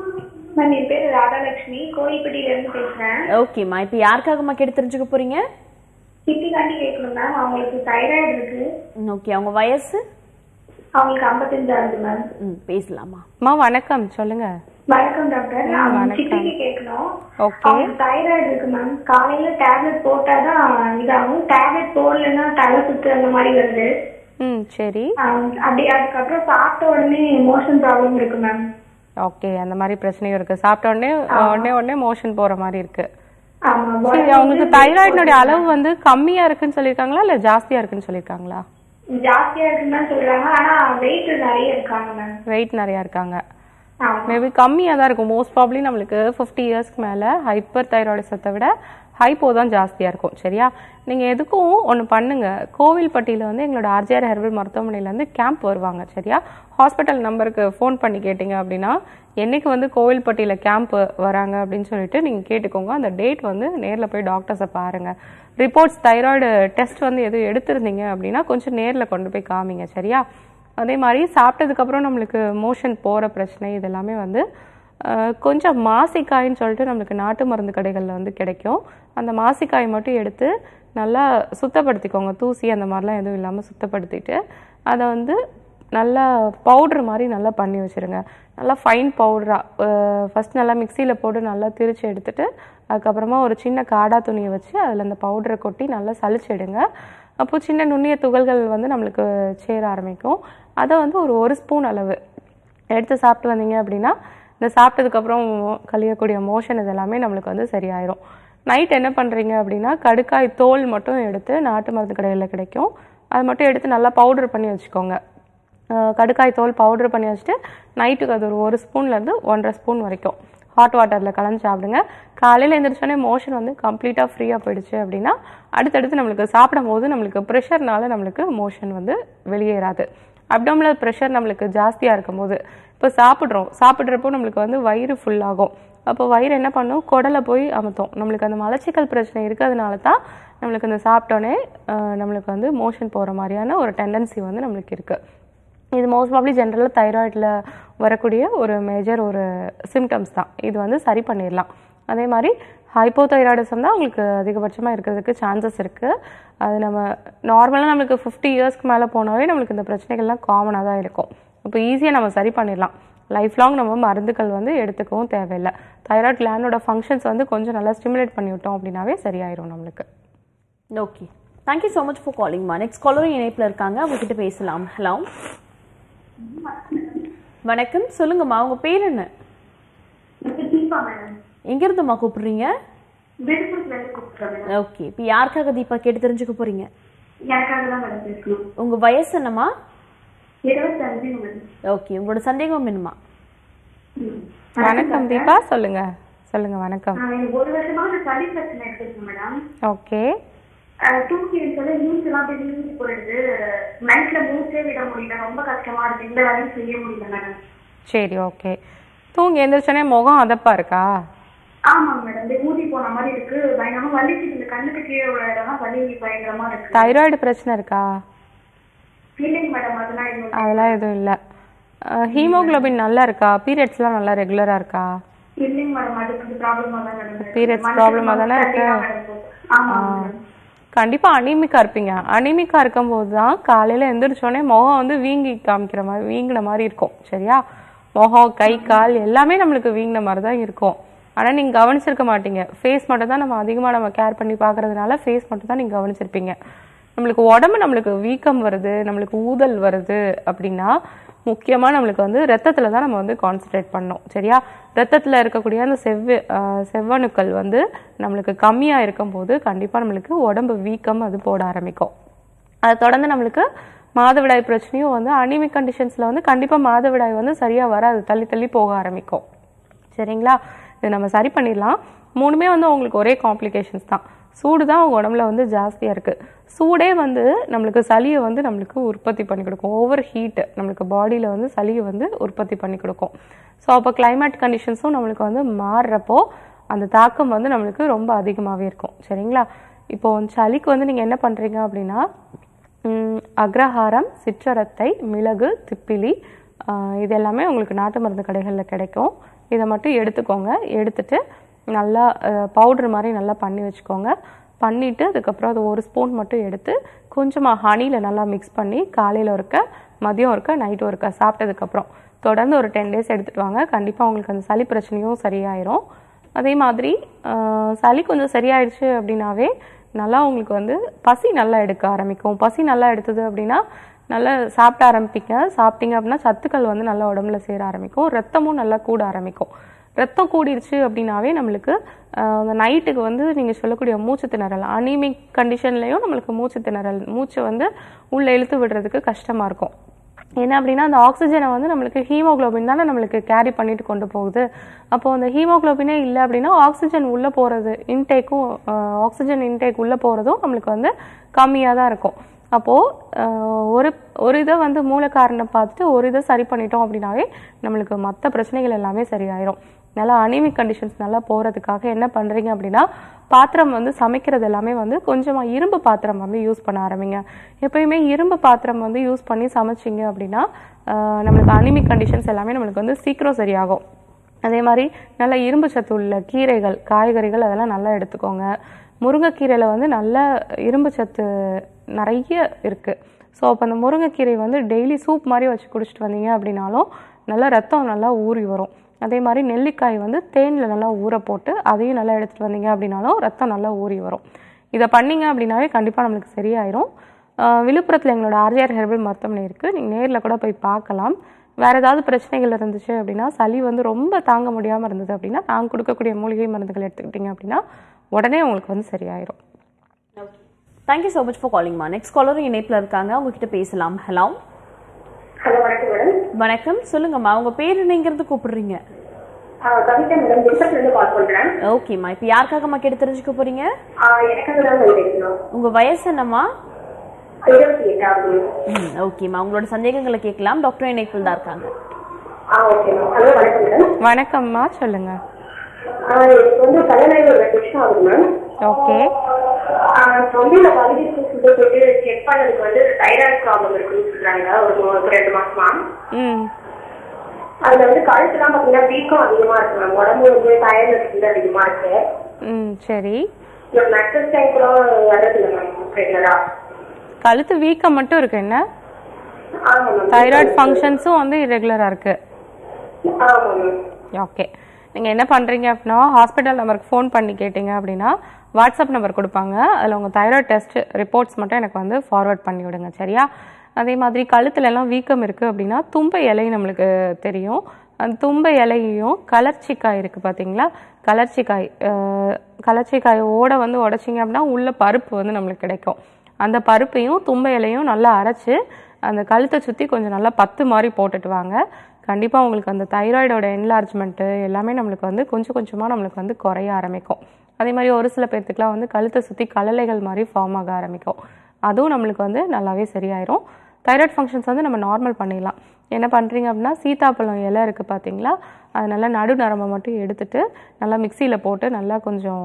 மேம் என் பேர் ராதாலட்சுமி கோயில்பட்டியில இருந்து பேசுறேன் ஓகேம்மா இப்போ யாருக்காகம்மா கேட்டு தெரிஞ்சுக்க போறீங்க சிட்டிக்காண்டி கேட்கணும் மேம் அவங்களுக்கு தைராய்டு இருக்கு ஓகே அவங்க வயசு அவங்களுக்கு ஐம்பத்தஞ்சாவது மேம் ம் பேசலாமா அம்மா வணக்கம் சொல்லுங்கள் வணக்கம் டாக்டர் ம், நான் வணக்கம். சிட்டிக்கு கேட்கணும் ஓகே அவங்களுக்கு தைராய்டு இருக்கு மேம் காலையில டேப்லெட் போட்டாதான் இதாகும் டேப்லெட் போடலைன்னா தலை சுத்து அந்த மாதிரி வருது ம் சரி ஆம், அப்படி அதுக்கப்புறம் சாப்பிட்ட உடனே மோஷன் ப்ராப்ளம் இருக்கு மேம் ஓகே அந்த மாதிரி பிரச்சனையும் இருக்கு சாப்பிட்ட உடனே உடனே உடனே மோஷன் போற மாதிரி இருக்கு ஆமா சரி அவங்களுக்கு தைராய்டினுடைய அளவு வந்து கம்மியா இருக்குன்னு சொல்லியிருக்காங்களா இல்ல ஜாஸ்தியா இருக்குன்னு சொல்லியிருக்காங்களா ஜாஸ்தியா இருக்குன்னு தான் சொல்றாங்க ஆனா வெயிட் நிறைய இருக்காங்க மேம் வெயிட் நிறைய இருக்காங்க ஆமா மேபி கம்மியாக தான் இருக்கும் மோஸ்ட் ப்ராப்ளி நம்மளுக்கு ஃபிஃப்டி இயர்ஸ்க்கு மேலே ஹைப்பர் தைராய்டிசத்தை விட ஹைப்போ தான் ஜாஸ்தியாக இருக்கும் சரியா நீங்கள் எதுக்கும் ஒன்று பண்ணுங்க கோவில்பட்டியில் வந்து எங்களோட ஆர்ஜிஆர் ஹெர்பல் மருத்துவமனையிலேருந்து கேம்ப் வருவாங்க சரியா ஹாஸ்பிட்டல் நம்பருக்கு ஃபோன் பண்ணி கேட்டிங்க அப்படின்னா என்னைக்கு வந்து கோவில்பட்டியில் கேம்ப் வராங்க அப்படின்னு சொல்லிட்டு நீங்கள் கேட்டுக்கோங்க அந்த டேட் வந்து நேரில் போய் டாக்டர்ஸை பாருங்கள் ரிப்போர்ட்ஸ் தைராய்டு டெஸ்ட் வந்து எதுவும் எடுத்திருந்தீங்க அப்படின்னா கொஞ்சம் நேரில் கொண்டு போய் காமிங்க சரியா அதே மாதிரி சாப்பிட்டதுக்கப்புறம் நம்மளுக்கு மோஷன் போகிற பிரச்சனை இதெல்லாமே வந்து அஹ், கொஞ்சம் மாசிக்காயின்னு சொல்லிட்டு நம்மளுக்கு நாட்டு மருந்து கடைகளில் வந்து கிடைக்கும் அந்த மாசிக்காய் மட்டும் எடுத்து நல்லா சுத்தப்படுத்திக்கோங்க தூசி அந்த மாதிரிலாம் எதுவும் இல்லாமல் சுத்தப்படுத்திட்டு அதை வந்து நல்லா பவுட்ரு மாதிரி நல்லா பண்ணி வச்சுருங்க நல்லா ஃபைன் பவுடராக ஃபஸ்ட் நல்லா மிக்சியில் போட்டு நல்லா திரிச்சு எடுத்துட்டு அதுக்கப்புறமா ஒரு சின்ன காடா துணியை வச்சு அதில் அந்த பவுடரை கொட்டி நல்லா சலிச்சிடுங்க அப்போ சின்ன நுண்ணிய துகள்கள் வந்து நம்மளுக்கு சேர ஆரம்பிக்கும் அதை வந்து ஒரு ஒரு ஸ்பூன் அளவு எடுத்து சாப்பிட்டு வந்தீங்க அப்படின்னா இந்த சாப்பிட்டதுக்கப்புறம் கழியக்கூடிய மோஷன் இது எல்லாமே நம்மளுக்கு வந்து சரியாயிரும் நைட் என்ன பண்ணுறீங்க அப்படின்னா கடுக்காய் தோல் மட்டும் எடுத்து நாட்டு மருந்து கடையில் கிடைக்கும் அது மட்டும் எடுத்து நல்லா பவுடர் பண்ணி வச்சுக்கோங்க அஹ் கடுக்காய் தோல் பவுடர் பண்ணி வச்சுட்டு நைட்டுக்கு அது ஒரு ஒரு ஸ்பூன்லேருந்து ஒன்றரை ஸ்பூன் வரைக்கும் ஹாட் வாட்டரில் கலந்து சாப்பிடுங்க காலையில் எழுந்திரிச்சோடனே மோஷன் வந்து கம்ப்ளீட்டாக ஃப்ரீயாக போயிடுச்சு அப்படின்னா அடுத்தடுத்து நம்மளுக்கு சாப்பிடும் போது நம்மளுக்கு ப்ரெஷர்னால நம்மளுக்கு மோஷன் வந்து வெளியேறாது அப்டோமினல் ப்ரெஷர் நம்மளுக்கு ஜாஸ்தியாக இருக்கும்போது இப்போ சாப்பிட்றோம் சாப்பிட்றப்போ நம்மளுக்கு வந்து வயிறு full ஆகும் அப்போ வயிறு என்ன பண்ணும் குடலை போய் அமுத்தும் நம்மளுக்கு அந்த மலச்சிக்கல் பிரச்சனை இருக்கிறதுனால தான் நம்மளுக்கு இந்த சாப்பிட்டோன்னே அஹ், நம்மளுக்கு வந்து மோஷன் போகிற மாதிரியான ஒரு டெண்டன்சி வந்து நம்மளுக்கு இருக்குது இது மோஸ்ட் ப்ராப்ளி ஜென்ரலாக தைராய்டில் வரக்கூடிய ஒரு மேஜர் ஒரு சிம்டம்ஸ் தான் இது வந்து சரி பண்ணிடலாம் அதே மாதிரி ஹைப்போதைராய்டிசம் தான் உங்களுக்கு அதிகபட்சமாக இருக்கிறதுக்கு சான்சஸ் இருக்குது அது நம்ம நார்மலாக நம்மளுக்கு ஃபிஃப்டி இயர்ஸ்க்கு மேலே போனாவே நம்மளுக்கு இந்த பிரச்சனைகள்லாம் காமனாக தான் இருக்கும் இப்போ ஈஸியாக நம்ம சரி பண்ணிடலாம் லைஃப் லாங் நம்ம மருந்துகள் வந்து எடுத்துக்கவும் தேவையில்லை தைராய்டு கிளானோட ஃபங்க்ஷன்ஸ் வந்து கொஞ்சம் நல்லா ஸ்டிமுலேட் பண்ணி விட்டோம் அப்படின்னாவே சரியாயிரும் நம்மளுக்கு okay thank you so much for காலிங்மா நெக்ஸ்ட் காலரும் இணைப்பில் இருக்காங்க அவங்ககிட்ட பேசலாம் ஹலோ வணக்கம் சொல்லுங்கம்மா உங்க பேர் என்ன தீபா மேடம் எங்கிருந்துமா கூப்பிடுறீங்க விழுப்புரத்துல இருந்து கூப்பிடுறேன் மேடம் ஓகே இப்போ யாருக்காக தீபா கேட்டு தெரிஞ்சுக்க போறீங்க எனக்காக தான் மேடம் பேசணும் உங்க வயசு என்னம்மா இருபத்தஞ்சு மேடம் ஓகே உங்களோட சந்தேகம் என்னம்மா ம். வணக்கம் தீபா சொல்லுங்க சொல்லுங்க வணக்கம் நான் எனக்கு ஒரு வருஷமா இந்த சளி பிரச்சனை இருக்கு மேடம் ஓகே அஹ் தூக்கி இருக்கிறது மூச்சு எல்லாம் அப்படியே நீங்கி போயிடுது நைட்ல மூச்சே விட முடியல ரொம்ப கஷ்டமா இருக்கு இந்த வேலையும் செய்ய முடியல மேடம் சரி ஓகே தூங்கி எந்திரிச்சோடனே முகம் அதப்பா இருக்கா ஆமாங்க மேடம் இந்த ஊதி போன மாதிரி இருக்கு பயங்கரமா வலிக்குது இந்த கண்ணுக்கு கீழே உள்ள இடம்லாம் வலி பயங்கரமா இருக்கு தைராய்டு பிரச்சனை இருக்கா இல்லைங்க மேடம் அதெல்லாம் எதுவும் அதெல்லாம் எதுவும் இல்லை ஹீமோகுளோபின் நல்லா இருக்கா பீரியட்ஸ்லாம் நல்லா ரெகுலராக இருக்கா இல்லைங்க மேடம் அது கொஞ்சம் ப்ராப்ளமா தான் மேடம் Periods problem ஆ தானே இருக்கு? ஆமா மேடம் கண்டிப்பாக அனிமிக்காக இருப்பீங்க அனிமிக்காக இருக்கும்போது தான் காலையில் எந்திரிச்சோடனே முகம் வந்து வீங்கி காமிக்கிற மாதிரி வீங்கின மாதிரி இருக்கும் சரியா முகம் கை கால் எல்லாமே நம்மளுக்கு வீங்கின மாதிரி தான் இருக்கும் ஆனால் நீங்கள் கவனிச்சிருக்க மாட்டீங்க ஃபேஸ் மட்டும் தான் நம்ம அதிகமாக நம்ம கேர் பண்ணி பார்க்கறதுனால ஃபேஸ் மட்டும் தான் நீங்கள் கவனிச்சிருப்பீங்க நம்மளுக்கு உடம்பு நம்மளுக்கு வீக்கம் வருது நம்மளுக்கு ஊதல் வருது அப்படின்னா முக்கியமாக நம்மளுக்கு வந்து ரத்தத்தில் தான் நம்ம வந்து கான்சென்ட்ரேட் பண்ணோம் சரியா ரத்தத்தில் இருக்கக்கூடிய அந்த செவ்வு ஆஹ் செவ்வணுக்கள் வந்து நம்மளுக்கு கம்மியாக இருக்கும்போது கண்டிப்பாக நம்மளுக்கு உடம்பு வீக்கம் அது போட ஆரம்பிக்கும் அதை தொடர்ந்து நம்மளுக்கு மாதவிடாய் பிரச்சனையும் வந்து அனிமிக் கண்டிஷன்ஸில் வந்து கண்டிப்பாக மாதவிடாய் வந்து சரியாக வராது தள்ளி தள்ளி போக ஆரம்பிக்கும் சரிங்களா இது நம்ம சரி பண்ணிடலாம் மூணுமே வந்து உங்களுக்கு ஒரே காம்ப்ளிகேஷன்ஸ் தான் சூடு தான் உங்க உடம்புல வந்து ஜாஸ்தியாக இருக்குது சூடே வந்து நம்மளுக்கு சளியை வந்து நம்மளுக்கு உற்பத்தி பண்ணி கொடுக்கும் ஓவர் ஹீட் நம்மளுக்கு பாடியில் வந்து சளியை வந்து உற்பத்தி பண்ணி கொடுக்கும் ஸோ அப்போ climate கண்டிஷன்ஸும் நம்மளுக்கு வந்து மாறுறப்போ அந்த தாக்கம் வந்து நம்மளுக்கு ரொம்ப அதிகமாகவே இருக்கும் சரிங்களா இப்போ சளிக்கு வந்து நீங்கள் என்ன பண்ணுறீங்க அப்படின்னா ம், அக்ரஹாரம் சிற்றரத்தை மிளகு திப்பிலி ஆஹ் இது எல்லாமே உங்களுக்கு நாட்டு மருந்து கடைகளில் கிடைக்கும் இதை மட்டும் எடுத்துக்கோங்க எடுத்துட்டு நல்லா பவுடர் மாதிரி நல்லா பண்ணி வச்சுக்கோங்க பண்ணிவிட்டு அதுக்கப்புறம் அது ஒரு ஸ்பூன் மட்டும் எடுத்து கொஞ்சமாக ஹனியில் நல்லா மிக்ஸ் பண்ணி காலையில் ஒருக்க மதியம் ஒருக்க நைட்டு ஒருக்க சாப்பிட்டதுக்கப்புறம் தொடர்ந்து ஒரு டென் டேஸ் எடுத்துகிட்டு வாங்க கண்டிப்பாக உங்களுக்கு அந்த சளி பிரச்சனையும் சரியாயிரும் அதே மாதிரி ஆஹ் சளி கொஞ்சம் சரியாயிடுச்சு அப்படின்னாவே நல்லா உங்களுக்கு வந்து பசி நல்லா எடுக்க ஆரம்பிக்கும் பசி நல்லா எடுத்தது அப்படின்னா நல்லா சாப்பிட ஆரம்பிப்பீங்க சாப்பிட்டீங்க அப்படின்னா சத்துக்கள் வந்து நல்லா உடம்புல சேர ஆரம்பிக்கும் ரத்தமும் நல்லா கூட ஆரம்பிக்கும் ரத்தம் கூடிருச்சு அப்படின்னாவே நம்மளுக்கு ஆஹ் அந்த நைட்டுக்கு வந்து நீங்கள் சொல்லக்கூடிய மூச்சு திணறல் அனீமிக் கண்டிஷன்லேயும் நம்மளுக்கு மூச்சு திணறல் மூச்சை வந்து உள்ளே இழுத்து விடுறதுக்கு கஷ்டமாக இருக்கும் என்ன அப்படின்னா அந்த ஆக்சிஜனை வந்து நம்மளுக்கு ஹீமோகுளோபின் தானே நம்மளுக்கு கேரி பண்ணிட்டு கொண்டு போகுது அப்போ அந்த ஹீமோகுளோபினே இல்லை அப்படின்னா ஆக்சிஜன் உள்ளே போகிறது இன்டேக்கும் ஆக்சிஜன் இன்டேக் உள்ளே போகிறதும் நம்மளுக்கு வந்து கம்மியாக தான் இருக்கும் அப்போது ஒரு ஒரு இதை வந்து மூல காரணம் பார்த்துட்டு ஒரு இதை சரி பண்ணிட்டோம் அப்படின்னாவே நம்மளுக்கு மற்ற பிரச்சனைகள் எல்லாமே சரியாயிரும் நல்லா அனிமிக் கண்டிஷன்ஸ் நல்லா போகிறதுக்காக என்ன பண்ணுறீங்க அப்படின்னா பாத்திரம் வந்து சமைக்கிறது எல்லாமே வந்து கொஞ்சமாக இரும்பு பாத்திரம் வந்து யூஸ் பண்ண ஆரம்பிங்க எப்பயுமே இரும்பு பாத்திரம் வந்து யூஸ் பண்ணி சமைச்சிங்க அப்படின்னா ஆஹ் நம்மளுக்கு அனிமிக் கண்டிஷன்ஸ் எல்லாமே நம்மளுக்கு வந்து சீக்கிரம் சரியாகும் அதே மாதிரி நல்ல இரும்பு சத்து உள்ள கீரைகள் காய்கறிகள் அதெல்லாம் நல்லா எடுத்துக்கோங்க முருங்கைக்கீரையில் வந்து நல்ல இரும்பு சத்து நிறைய இருக்குது ஸோ அப்போ அந்த முருங்கைக்கீரை வந்து டெய்லி சூப் மாதிரி வச்சு குடிச்சிட்டு வந்தீங்க அப்படின்னாலும் நல்லா ரத்தம் நல்லா ஊறி வரும் அதே மாதிரி நெல்லிக்காய் வந்து தேனில் நல்லா ஊற போட்டு அதையும் நல்லா எடுத்துகிட்டு வந்தீங்க அப்படின்னாலும் ரத்தம் நல்லா ஊறி வரும் இதை பண்ணீங்க அப்படின்னாவே கண்டிப்பாக நம்மளுக்கு சரியாயிரும் ஆஹ் விழுப்புரத்தில் எங்களோட ஆர்ஜிஆர் ஹெர்பல் மருத்துவமனை இருக்குது நீங்கள் நேரில் கூட போய் பார்க்கலாம் வேறு ஏதாவது பிரச்சனைகள் இருந்துச்சு அப்படின்னா சளி வந்து ரொம்ப தாங்க முடியாமல் இருந்தது அப்படின்னா நாங்கள் கொடுக்கக்கூடிய மூலிகை மருந்துகள் எடுத்துக்கிட்டீங்க அப்படின்னா உடனே உங்களுக்கு வந்து சரியாயிரும் தேங்க்யூ ஸோ மச் ஃபார் காலிங்மா நெக்ஸ்ட் காலரும் இணைப்பில் இருக்காங்க உங்ககிட்ட பேசலாம் ஹலோ ஹலோ வணக்கம் மேடம் வணக்கம் சொல்லுங்கம்மா உங்க பேர் என்னங்கிறது கூப்பிடுறீங்க ஆ, கவிதா மேடம் விழுப்புரத்துல இருந்து கால் பண்றேன் ஓகேம்மா இப்போ யாருக்காகம்மா கேட்டு தெரிஞ்சுக்க போறீங்க ஆ, எனக்காக தான் மேம் பேசணும் உங்க வயசு என்னம்மா இருபத்தி எட்டாவது ம் ஓகேம்மா உங்களோட சந்தேகங்களை கேட்கலாம் டாக்டர் இணைப்பில் தான் இருக்காங்க ஆ ஓகே மேம் ஹலோ வணக்கம் மேடம் வணக்கம்மா சொல்லுங்க ஆ, எனக்கு வந்து கல்யாணம் ஆகி ஒரு ரெண்டு வருஷம் ஆகுது மேம் ஓகே ஆ, தொண்டையில வலி சொல்லிட்டு போயிட்டு செக் பண்ணதுக்கு வந்து தைராய்டு ப்ராப்ளம் இருக்குன்னு சொல்றாங்க ஒரு மூ- ஒரு ரெண்டு மாசமா ம் அதுல வந்து கழுத்துலாம் பாத்தீங்கன்னா வீக்கம் அதிகமா இருக்கு மேம் உடம்பு வந்து டயர்னஸ் வந்து அதிகமா இருக்கு ம் சரி இந்த மெட்ரஸ் டைம் கூட வர்றதில்ல மேம் ரெகுலரா கழுத்து வீக்கம் மட்டும் இருக்கு என்ன ஆமா மேம் தைராய்டு ஃபங்க்ஷன்ஸும் வந்து இரெகுலராக இருக்கு ஆமா மேம் ஓகே நீங்கள் என்ன பண்ணுறீங்க அப்படின்னா ஹாஸ்பிட்டல் நம்பருக்கு ஃபோன் பண்ணி கேட்டிங்க அப்படின்னா வாட்ஸ்அப் நம்பர் கொடுப்பாங்க அதில் உங்கள் தைராய்டு டெஸ்ட் ரிப்போர்ட்ஸ் மட்டும் எனக்கு வந்து ஃபார்வர்ட் பண்ணி விடுங்க சரியா அதே மாதிரி கழுத்துல எல்லாம் வீக்கம் இருக்குது அப்படின்னா தும்பை இலை நம்மளுக்கு தெரியும் அந்த தும்பை இலையையும் கலர்ச்சிக்காய் இருக்குது பார்த்தீங்களா கலர்ச்சிக்காய் அஹ், கலர்ச்சிக்காய் ஓட வந்து உடைச்சிங்க அப்படின்னா உள்ள பருப்பு வந்து நம்மளுக்கு கிடைக்கும் அந்த பருப்பையும் தும்பை இலையும் நல்லா அரைச்சு அந்த கழுத்தை சுற்றி கொஞ்சம் நல்லா பத்து மாதிரி போட்டுட்டு வாங்க கண்டிப்பாக உங்களுக்கு அந்த தைராய்டோட என்லார்ஜ்மெண்ட்டு எல்லாமே நம்மளுக்கு வந்து கொஞ்சம் கொஞ்சமாக நம்மளுக்கு வந்து குறைய ஆரம்பிக்கும் அதே மாதிரி ஒரு சில பேர்த்துக்குலாம் வந்து கழுத்தை சுற்றி கலலைகள் மாதிரி ஃபார்ம் ஆக ஆரம்பிக்கும் அதுவும் நம்மளுக்கு வந்து நல்லாவே சரியாயிரும் தைராய்டு ஃபங்க்ஷன்ஸ் வந்து நம்ம நார்மல் பண்ணிடலாம் என்ன பண்ணுறீங்க அப்படின்னா சீதாப்பழம் இலை இருக்குது பார்த்தீங்களா அது நல்லா நடு நரம்பை மட்டும் எடுத்துட்டு நல்லா மிக்சியில் போட்டு நல்லா கொஞ்சம்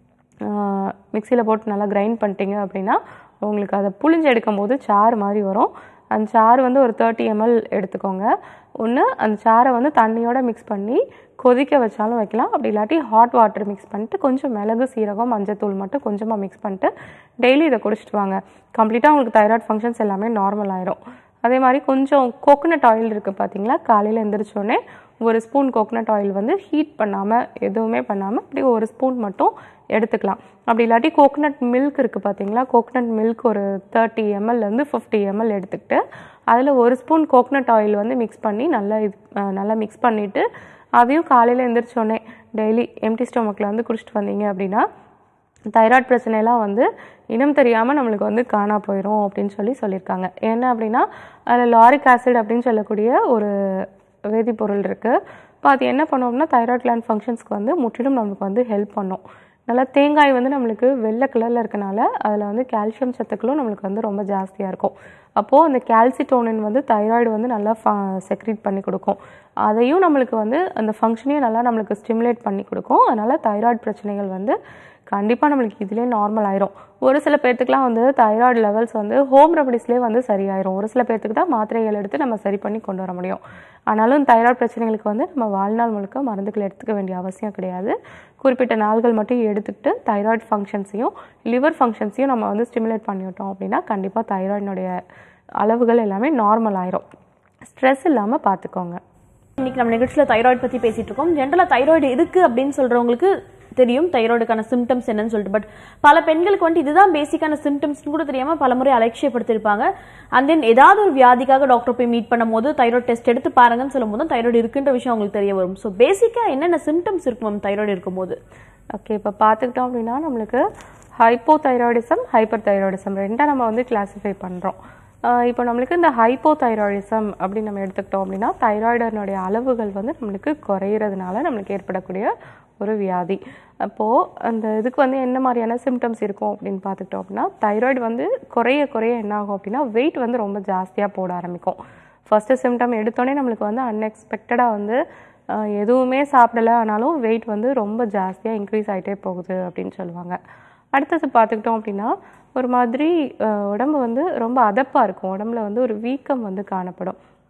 மிக்சியில் போட்டு நல்லா கிரைண்ட் பண்ணிட்டீங்க அப்படின்னா உங்களுக்கு அதை புழிஞ்சு எடுக்கும்போது சாறு மாதிரி வரும் அந்த சாறு வந்து ஒரு தேர்ட்டி எம்எல் எடுத்துக்கோங்க ஒன்று அந்த சாறை வந்து தண்ணியோட மிக்ஸ் பண்ணி கொதிக்க வச்சாலும் வைக்கலாம் அப்படி இல்லாட்டி ஹாட் வாட்டர் மிக்ஸ் பண்ணிட்டு கொஞ்சம் மிளகு சீரகம் மஞ்சத்தூள் மட்டும் கொஞ்சமாக மிக்ஸ் பண்ணிட்டு டெய்லி இதை குடிச்சிட்டு வாங்க கம்ப்ளீட்டாக உங்களுக்கு தைராய்டு ஃபங்க்ஷன்ஸ் எல்லாமே நார்மல் ஆயிரும் அதே மாதிரி கொஞ்சம் கோகனட் ஆயில் இருக்குது பார்த்தீங்களா காலையில் எந்திரிச்சோடனே ஒரு ஸ்பூன் கோகனட் ஆயில் வந்து ஹீட் பண்ணாமல் எதுவுமே பண்ணாமல் அப்படி ஒரு ஸ்பூன் மட்டும் எடுத்துக்கலாம் அப்படி இல்லாட்டி கோகனட் மில்க் இருக்குது பார்த்தீங்களா கோகனட் மில்க் ஒரு தேர்ட்டி எம்எல்லேருந்து ஃபிஃப்டி எம்எல் எடுத்துக்கிட்டு அதில் ஒரு ஸ்பூன் கோகனட் ஆயில் வந்து மிக்ஸ் பண்ணி நல்லா இது அஹ் நல்லா மிக்ஸ் பண்ணிவிட்டு அதையும் காலையில் எந்திரிச்சோடனே டெய்லி எம்டி ஸ்டொமக்கில் வந்து குடிச்சிட்டு வந்தீங்க அப்படின்னா தைராய்டு பிரச்சனைலாம் வந்து இனம் தெரியாமல் நம்மளுக்கு வந்து காணா போயிடும் அப்படின்னு சொல்லி சொல்லியிருக்காங்க என்ன அப்படின்னா அதில் லாரிக் ஆசிட் அப்படின்னு சொல்லக்கூடிய ஒரு வேதிப்பொருள் இருக்குது இப்போ அது என்ன பண்ணும் அப்படின்னா தைராய்டு கிளாண்ட் ஃபங்க்ஷன்ஸ்க்கு வந்து முற்றிலும் நம்மளுக்கு வந்து ஹெல்ப் பண்ணும் நல்லா தேங்காய் வந்து நம்மளுக்கு வெள்ளை கலரில் இருக்கனால அதில் வந்து கால்சியம் சத்துக்களும் நம்மளுக்கு வந்து ரொம்ப ஜாஸ்தியாக இருக்கும் அப்போது அந்த கால்சிட்டோனின் வந்து தைராய்டு வந்து நல்லா செக்ரீட் பண்ணி கொடுக்கும் அதையும் நம்மளுக்கு வந்து அந்த ஃபங்க்ஷனையும் நல்லா நம்மளுக்கு ஸ்டிமுலேட் பண்ணி கொடுக்கும் அதனால் தைராய்டு பிரச்சனைகள் வந்து கண்டிப்பாக நம்மளுக்கு இதிலே நார்மல் ஆயிரும் ஒரு சில பேர்த்துக்குலாம் வந்து தைராய்டு லெவல்ஸ் வந்து ஹோம் ரெமடிஸ்லேயே வந்து சரியாயிரும் ஒரு சில பேர்த்துக்கு தான் மாத்திரைகள் எடுத்து நம்ம சரி பண்ணி கொண்டு வர முடியும் ஆனாலும் தைராய்டு பிரச்சனைகளுக்கு வந்து நம்ம வாழ்நாள் முழுக்க மருந்துகள் எடுத்துக்க வேண்டிய அவசியம் கிடையாது குறிப்பிட்ட நாள்கள் மட்டும் எடுத்துக்கிட்டு தைராய்டு ஃபங்க்ஷன்ஸையும் லிவர் ஃபங்க்ஷன்ஸையும் நம்ம வந்து ஸ்டிமுலேட் பண்ணிவிட்டோம் அப்படின்னா கண்டிப்பாக தைராய்டினுடைய அளவுகள் எல்லாமே நார்மல் ஆயிரும் ஸ்ட்ரெஸ் இல்லாமல் பார்த்துக்கோங்க இன்னைக்கு நம்ம நிகழ்ச்சியில தைராய்டு பத்தி பேசிட்டு இருக்கோம் ஜென்ரலா தைராய்டு இருக்கு அப்படின்னு சொல்றவங்களுக்கு தெரியும் தைராய்டுக்கான சிம்டம்ஸ் என்னன்னு சொல்லிட்டு பட் பல பெண்களுக்கு வந்து இதுதான் பேசிக்கான சிம்டம்ஸ் கூட தெரியாம பல முறை அலட்சியப்படுத்திருப்பாங்க அண்ட் தென் ஏதாவது ஒரு வியாதிக்காக டாக்டர் போய் மீட் பண்ணும்போது தைராய்டு டெஸ்ட் எடுத்து பாருங்கன்னு சொல்லும் போது தைராய்டு இருக்குன்ற விஷயம் அவங்களுக்கு தெரிய வரும் ஸோ பேசிக்கா என்னென்ன சிம்டம்ஸ் இருக்கும் மேம் தைராய்டு இருக்கும்போது ஓகே இப்போ பார்த்துக்கிட்டோம் அப்படின்னா நம்மளுக்கு ஹைப்போ தைராய்டிசம் ஹைப்பர் தைராய்டிசம் ரெண்டாக நம்ம வந்து கிளாஸிஃபை பண்ணுறோம் இப்போ நம்மளுக்கு இந்த ஹைப்போ தைராய்டிசம் அப்படின்னு நம்ம எடுத்துக்கிட்டோம் அப்படின்னா தைராய்டனுடைய அளவுகள் வந்து நம்மளுக்கு குறையிறதுனால நம்மளுக்கு ஏற்படக்கூடிய ஒரு வியாதி அப்போது அந்த இதுக்கு வந்து என்ன மாதிரியான சிம்டம்ஸ் இருக்கும் அப்படின்னு பார்த்துக்கிட்டோம் அப்படின்னா தைராய்டு வந்து குறைய குறைய என்ன ஆகும் அப்படின்னா வெயிட் வந்து ரொம்ப ஜாஸ்தியாக போட ஆரம்பிக்கும் ஃபஸ்ட்டு சிம்டம் எடுத்தோடனே நம்மளுக்கு வந்து அன்எக்ஸ்பெக்டடாக வந்து ஆஹ் எதுவுமே சாப்பிடல ஆனாலும் வெயிட் வந்து ரொம்ப ஜாஸ்தியாக இன்க்ரீஸ் ஆகிட்டே போகுது அப்படின்னு சொல்லுவாங்க அடுத்தது பார்த்துக்கிட்டோம் அப்படின்னா ஒரு மாதிரி ஆஹ் உடம்பு வந்து ரொம்ப அதப்பாக இருக்கும் உடம்புல வந்து ஒரு வீக்கம் வந்து காணப்படும்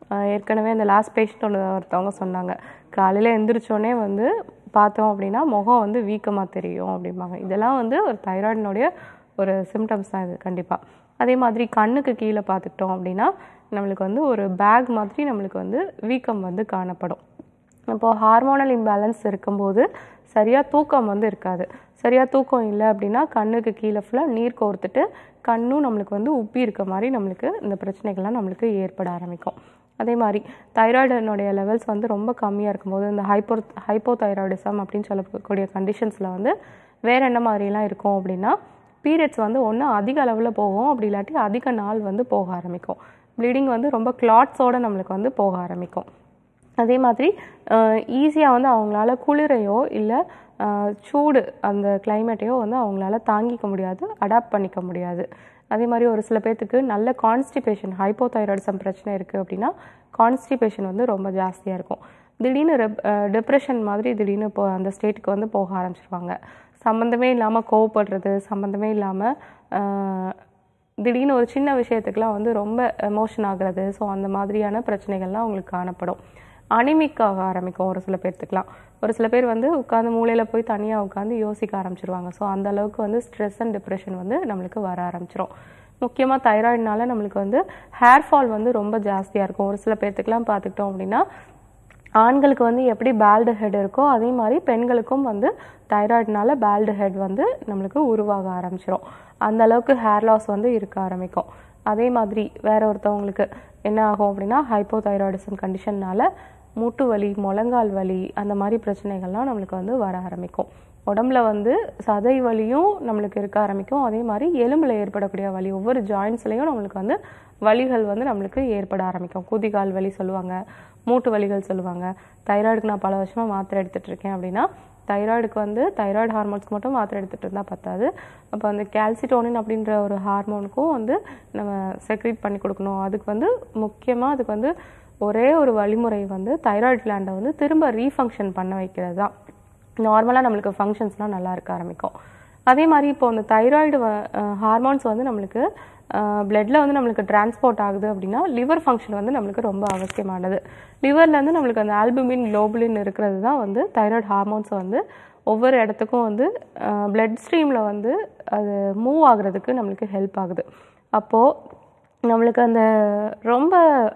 ஆஹ் ஏற்கனவே இந்த லாஸ்ட் பேஷண்ட் ஒன்று ஒருத்தவங்க சொன்னாங்க காலையில் எந்திரிச்சோடனே வந்து பார்த்தோம் அப்படின்னா முகம் வந்து வீக்கமாக தெரியும் அப்படிம்பாங்க இதெல்லாம் வந்து ஒரு தைராய்டினுடைய ஒரு சிம்டம்ஸ் தான் இது கண்டிப்பாக அதே மாதிரி கண்ணுக்கு கீழே பார்த்துக்கிட்டோம் அப்படின்னா நம்மளுக்கு வந்து ஒரு பேக் மாதிரி நம்மளுக்கு வந்து வீக்கம் வந்து காணப்படும் இப்போ ஹார்மோனல் இம்பேலன்ஸ் இருக்கும்போது சரியாக தூக்கம் வந்து இருக்காது சரியாக தூக்கம் இல்லை அப்படின்னா கண்ணுக்கு கீழே ஃபுல்லாக நீர் கோர்த்துட்டு கண்ணும் நம்மளுக்கு வந்து உப்பி இருக்க மாதிரி நம்மளுக்கு இந்த பிரச்சனைகள்லாம் நம்மளுக்கு ஏற்பட ஆரம்பிக்கும் அதே மாதிரி தைராய்டனுடைய லெவல்ஸ் வந்து ரொம்ப கம்மியாக இருக்கும்போது இந்த ஹைப்போ ஹைப்போ தைராய்டிசம் அப்படின்னு சொல்லக்கூடிய கண்டிஷன்ஸில் வந்து வேறு என்ன மாதிரிலாம் இருக்கும் அப்படின்னா பீரியட்ஸ் வந்து ஒன்று அதிக அளவில் போகும் அப்படி இல்லாட்டி அதிக நாள் வந்து போக ஆரம்பிக்கும் ப்ளீடிங் வந்து ரொம்ப கிளாட்ஸோடு நம்மளுக்கு வந்து போக ஆரம்பிக்கும் அதே மாதிரி ஈஸியாக வந்து அவங்களால குளிரையோ இல்லை சூடு அந்த கிளைமேட்டையோ வந்து அவங்களால தாங்கிக்க முடியாது அடாப்ட் பண்ணிக்க முடியாது அதே மாதிரி ஒரு சில பேர்த்துக்கு நல்ல கான்ஸ்டிபேஷன் ஹைப்போதைராய்டிசம் பிரச்சனை இருக்குது அப்படின்னா கான்ஸ்டிபேஷன் வந்து ரொம்ப ஜாஸ்தியாக இருக்கும் திடீர்னு டிப்ரெஷன் மாதிரி திடீர்னு இப்போ அந்த ஸ்டேட்டுக்கு வந்து போக ஆரம்பிச்சிருவாங்க சம்மந்தமே இல்லாமல் கோவப்படுறது சம்மந்தமே இல்லாமல் திடீர்னு ஒரு சின்ன விஷயத்துக்குலாம் வந்து ரொம்ப எமோஷன் ஆகுறது ஸோ அந்த மாதிரியான பிரச்சனைகள்லாம் அவங்களுக்கு காணப்படும் அனிமிக் ஆக ஆரம்பிக்கும் ஒரு சில பேர்த்துக்குலாம் ஒரு சில பேர் வந்து உட்காந்து மூலையில் போய் தனியாக உட்காந்து யோசிக்க ஆரம்பிச்சிருவாங்க ஸோ அந்த அளவுக்கு வந்து ஸ்ட்ரெஸ் அண்ட் டிப்ரெஷன் வந்து நம்மளுக்கு வர ஆரம்பிச்சிரும் முக்கியமாக தைராய்டுனால நம்மளுக்கு வந்து ஹேர் ஃபால் வந்து ரொம்ப ஜாஸ்தியாக இருக்கும் ஒரு சில பேர்த்துக்குலாம் பார்த்துக்கிட்டோம் அப்படின்னா ஆண்களுக்கு வந்து எப்படி பேல்டு ஹெட் இருக்கோ அதே மாதிரி பெண்களுக்கும் வந்து தைராய்டுனால பேல்டு ஹெட் வந்து நம்மளுக்கு உருவாக ஆரம்பிச்சிரும் அந்த அளவுக்கு ஹேர் லாஸ் வந்து இருக்க ஆரம்பிக்கும் அதே மாதிரி வேற ஒருத்தவங்களுக்கு என்ன ஆகும் அப்படின்னா ஹைப்போ தைராய்டிசம் கண்டிஷன்னால மூட்டு வலி முழங்கால் வலி அந்த மாதிரி பிரச்சனைகள்லாம் நம்மளுக்கு வந்து வர ஆரம்பிக்கும் உடம்புல வந்து சதை வலியும் நம்மளுக்கு இருக்க ஆரம்பிக்கும் அதே மாதிரி எலும்புல ஏற்படக்கூடிய வலி ஒவ்வொரு ஜாயின்ஸ்லையும் நம்மளுக்கு வந்து வலிகள் வந்து நம்மளுக்கு ஏற்பட ஆரம்பிக்கும் குதிகால் வலி சொல்லுவாங்க மூட்டு வலிகள் சொல்லுவாங்க தைராய்டுக்கு நான் பல வருஷமாக மாத்திரை எடுத்துட்டு இருக்கேன் அப்படின்னா தைராய்டுக்கு வந்து தைராய்டு ஹார்மோன்ஸ்க்கு மட்டும் மாத்திரை எடுத்துகிட்டு இருந்தால் பத்தாது அப்போ அந்த கால்சிட்டோனின் அப்படின்ற ஒரு ஹார்மோனுக்கும் வந்து நம்ம செக்ரீட் பண்ணி கொடுக்கணும் அதுக்கு வந்து முக்கியமாக அதுக்கு வந்து ஒரே ஒரு வழிமுறை வந்து தைராய்டு கிளாண்டை வந்து திரும்ப ரீஃபங்க்ஷன் பண்ண வைக்கிறது தான் நார்மலாக நம்மளுக்கு ஃபங்க்ஷன்ஸ்லாம் நல்லா இருக்க ஆரம்பிக்கும் அதே மாதிரி இப்போ இந்த தைராய்டு ஹார்மோன்ஸ் வந்து நம்மளுக்கு பிளட்ல வந்து நம்மளுக்கு டிரான்ஸ்போர்ட் ஆகுது அப்படின்னா லிவர் ஃபங்க்ஷன் வந்து நம்மளுக்கு ரொம்ப அவசியமானது லிவர்லேருந்து நம்மளுக்கு அந்த ஆல்புமின் குளோபுலின் இருக்கிறது தான் வந்து தைராய்டு ஹார்மோன்ஸை வந்து ஒவ்வொரு இடத்துக்கும் வந்து பிளட் ஸ்ட்ரீமில் வந்து அது மூவ் ஆகுறதுக்கு நம்மளுக்கு ஹெல்ப் ஆகுது அப்போது நம்மளுக்கு அந்த ரொம்ப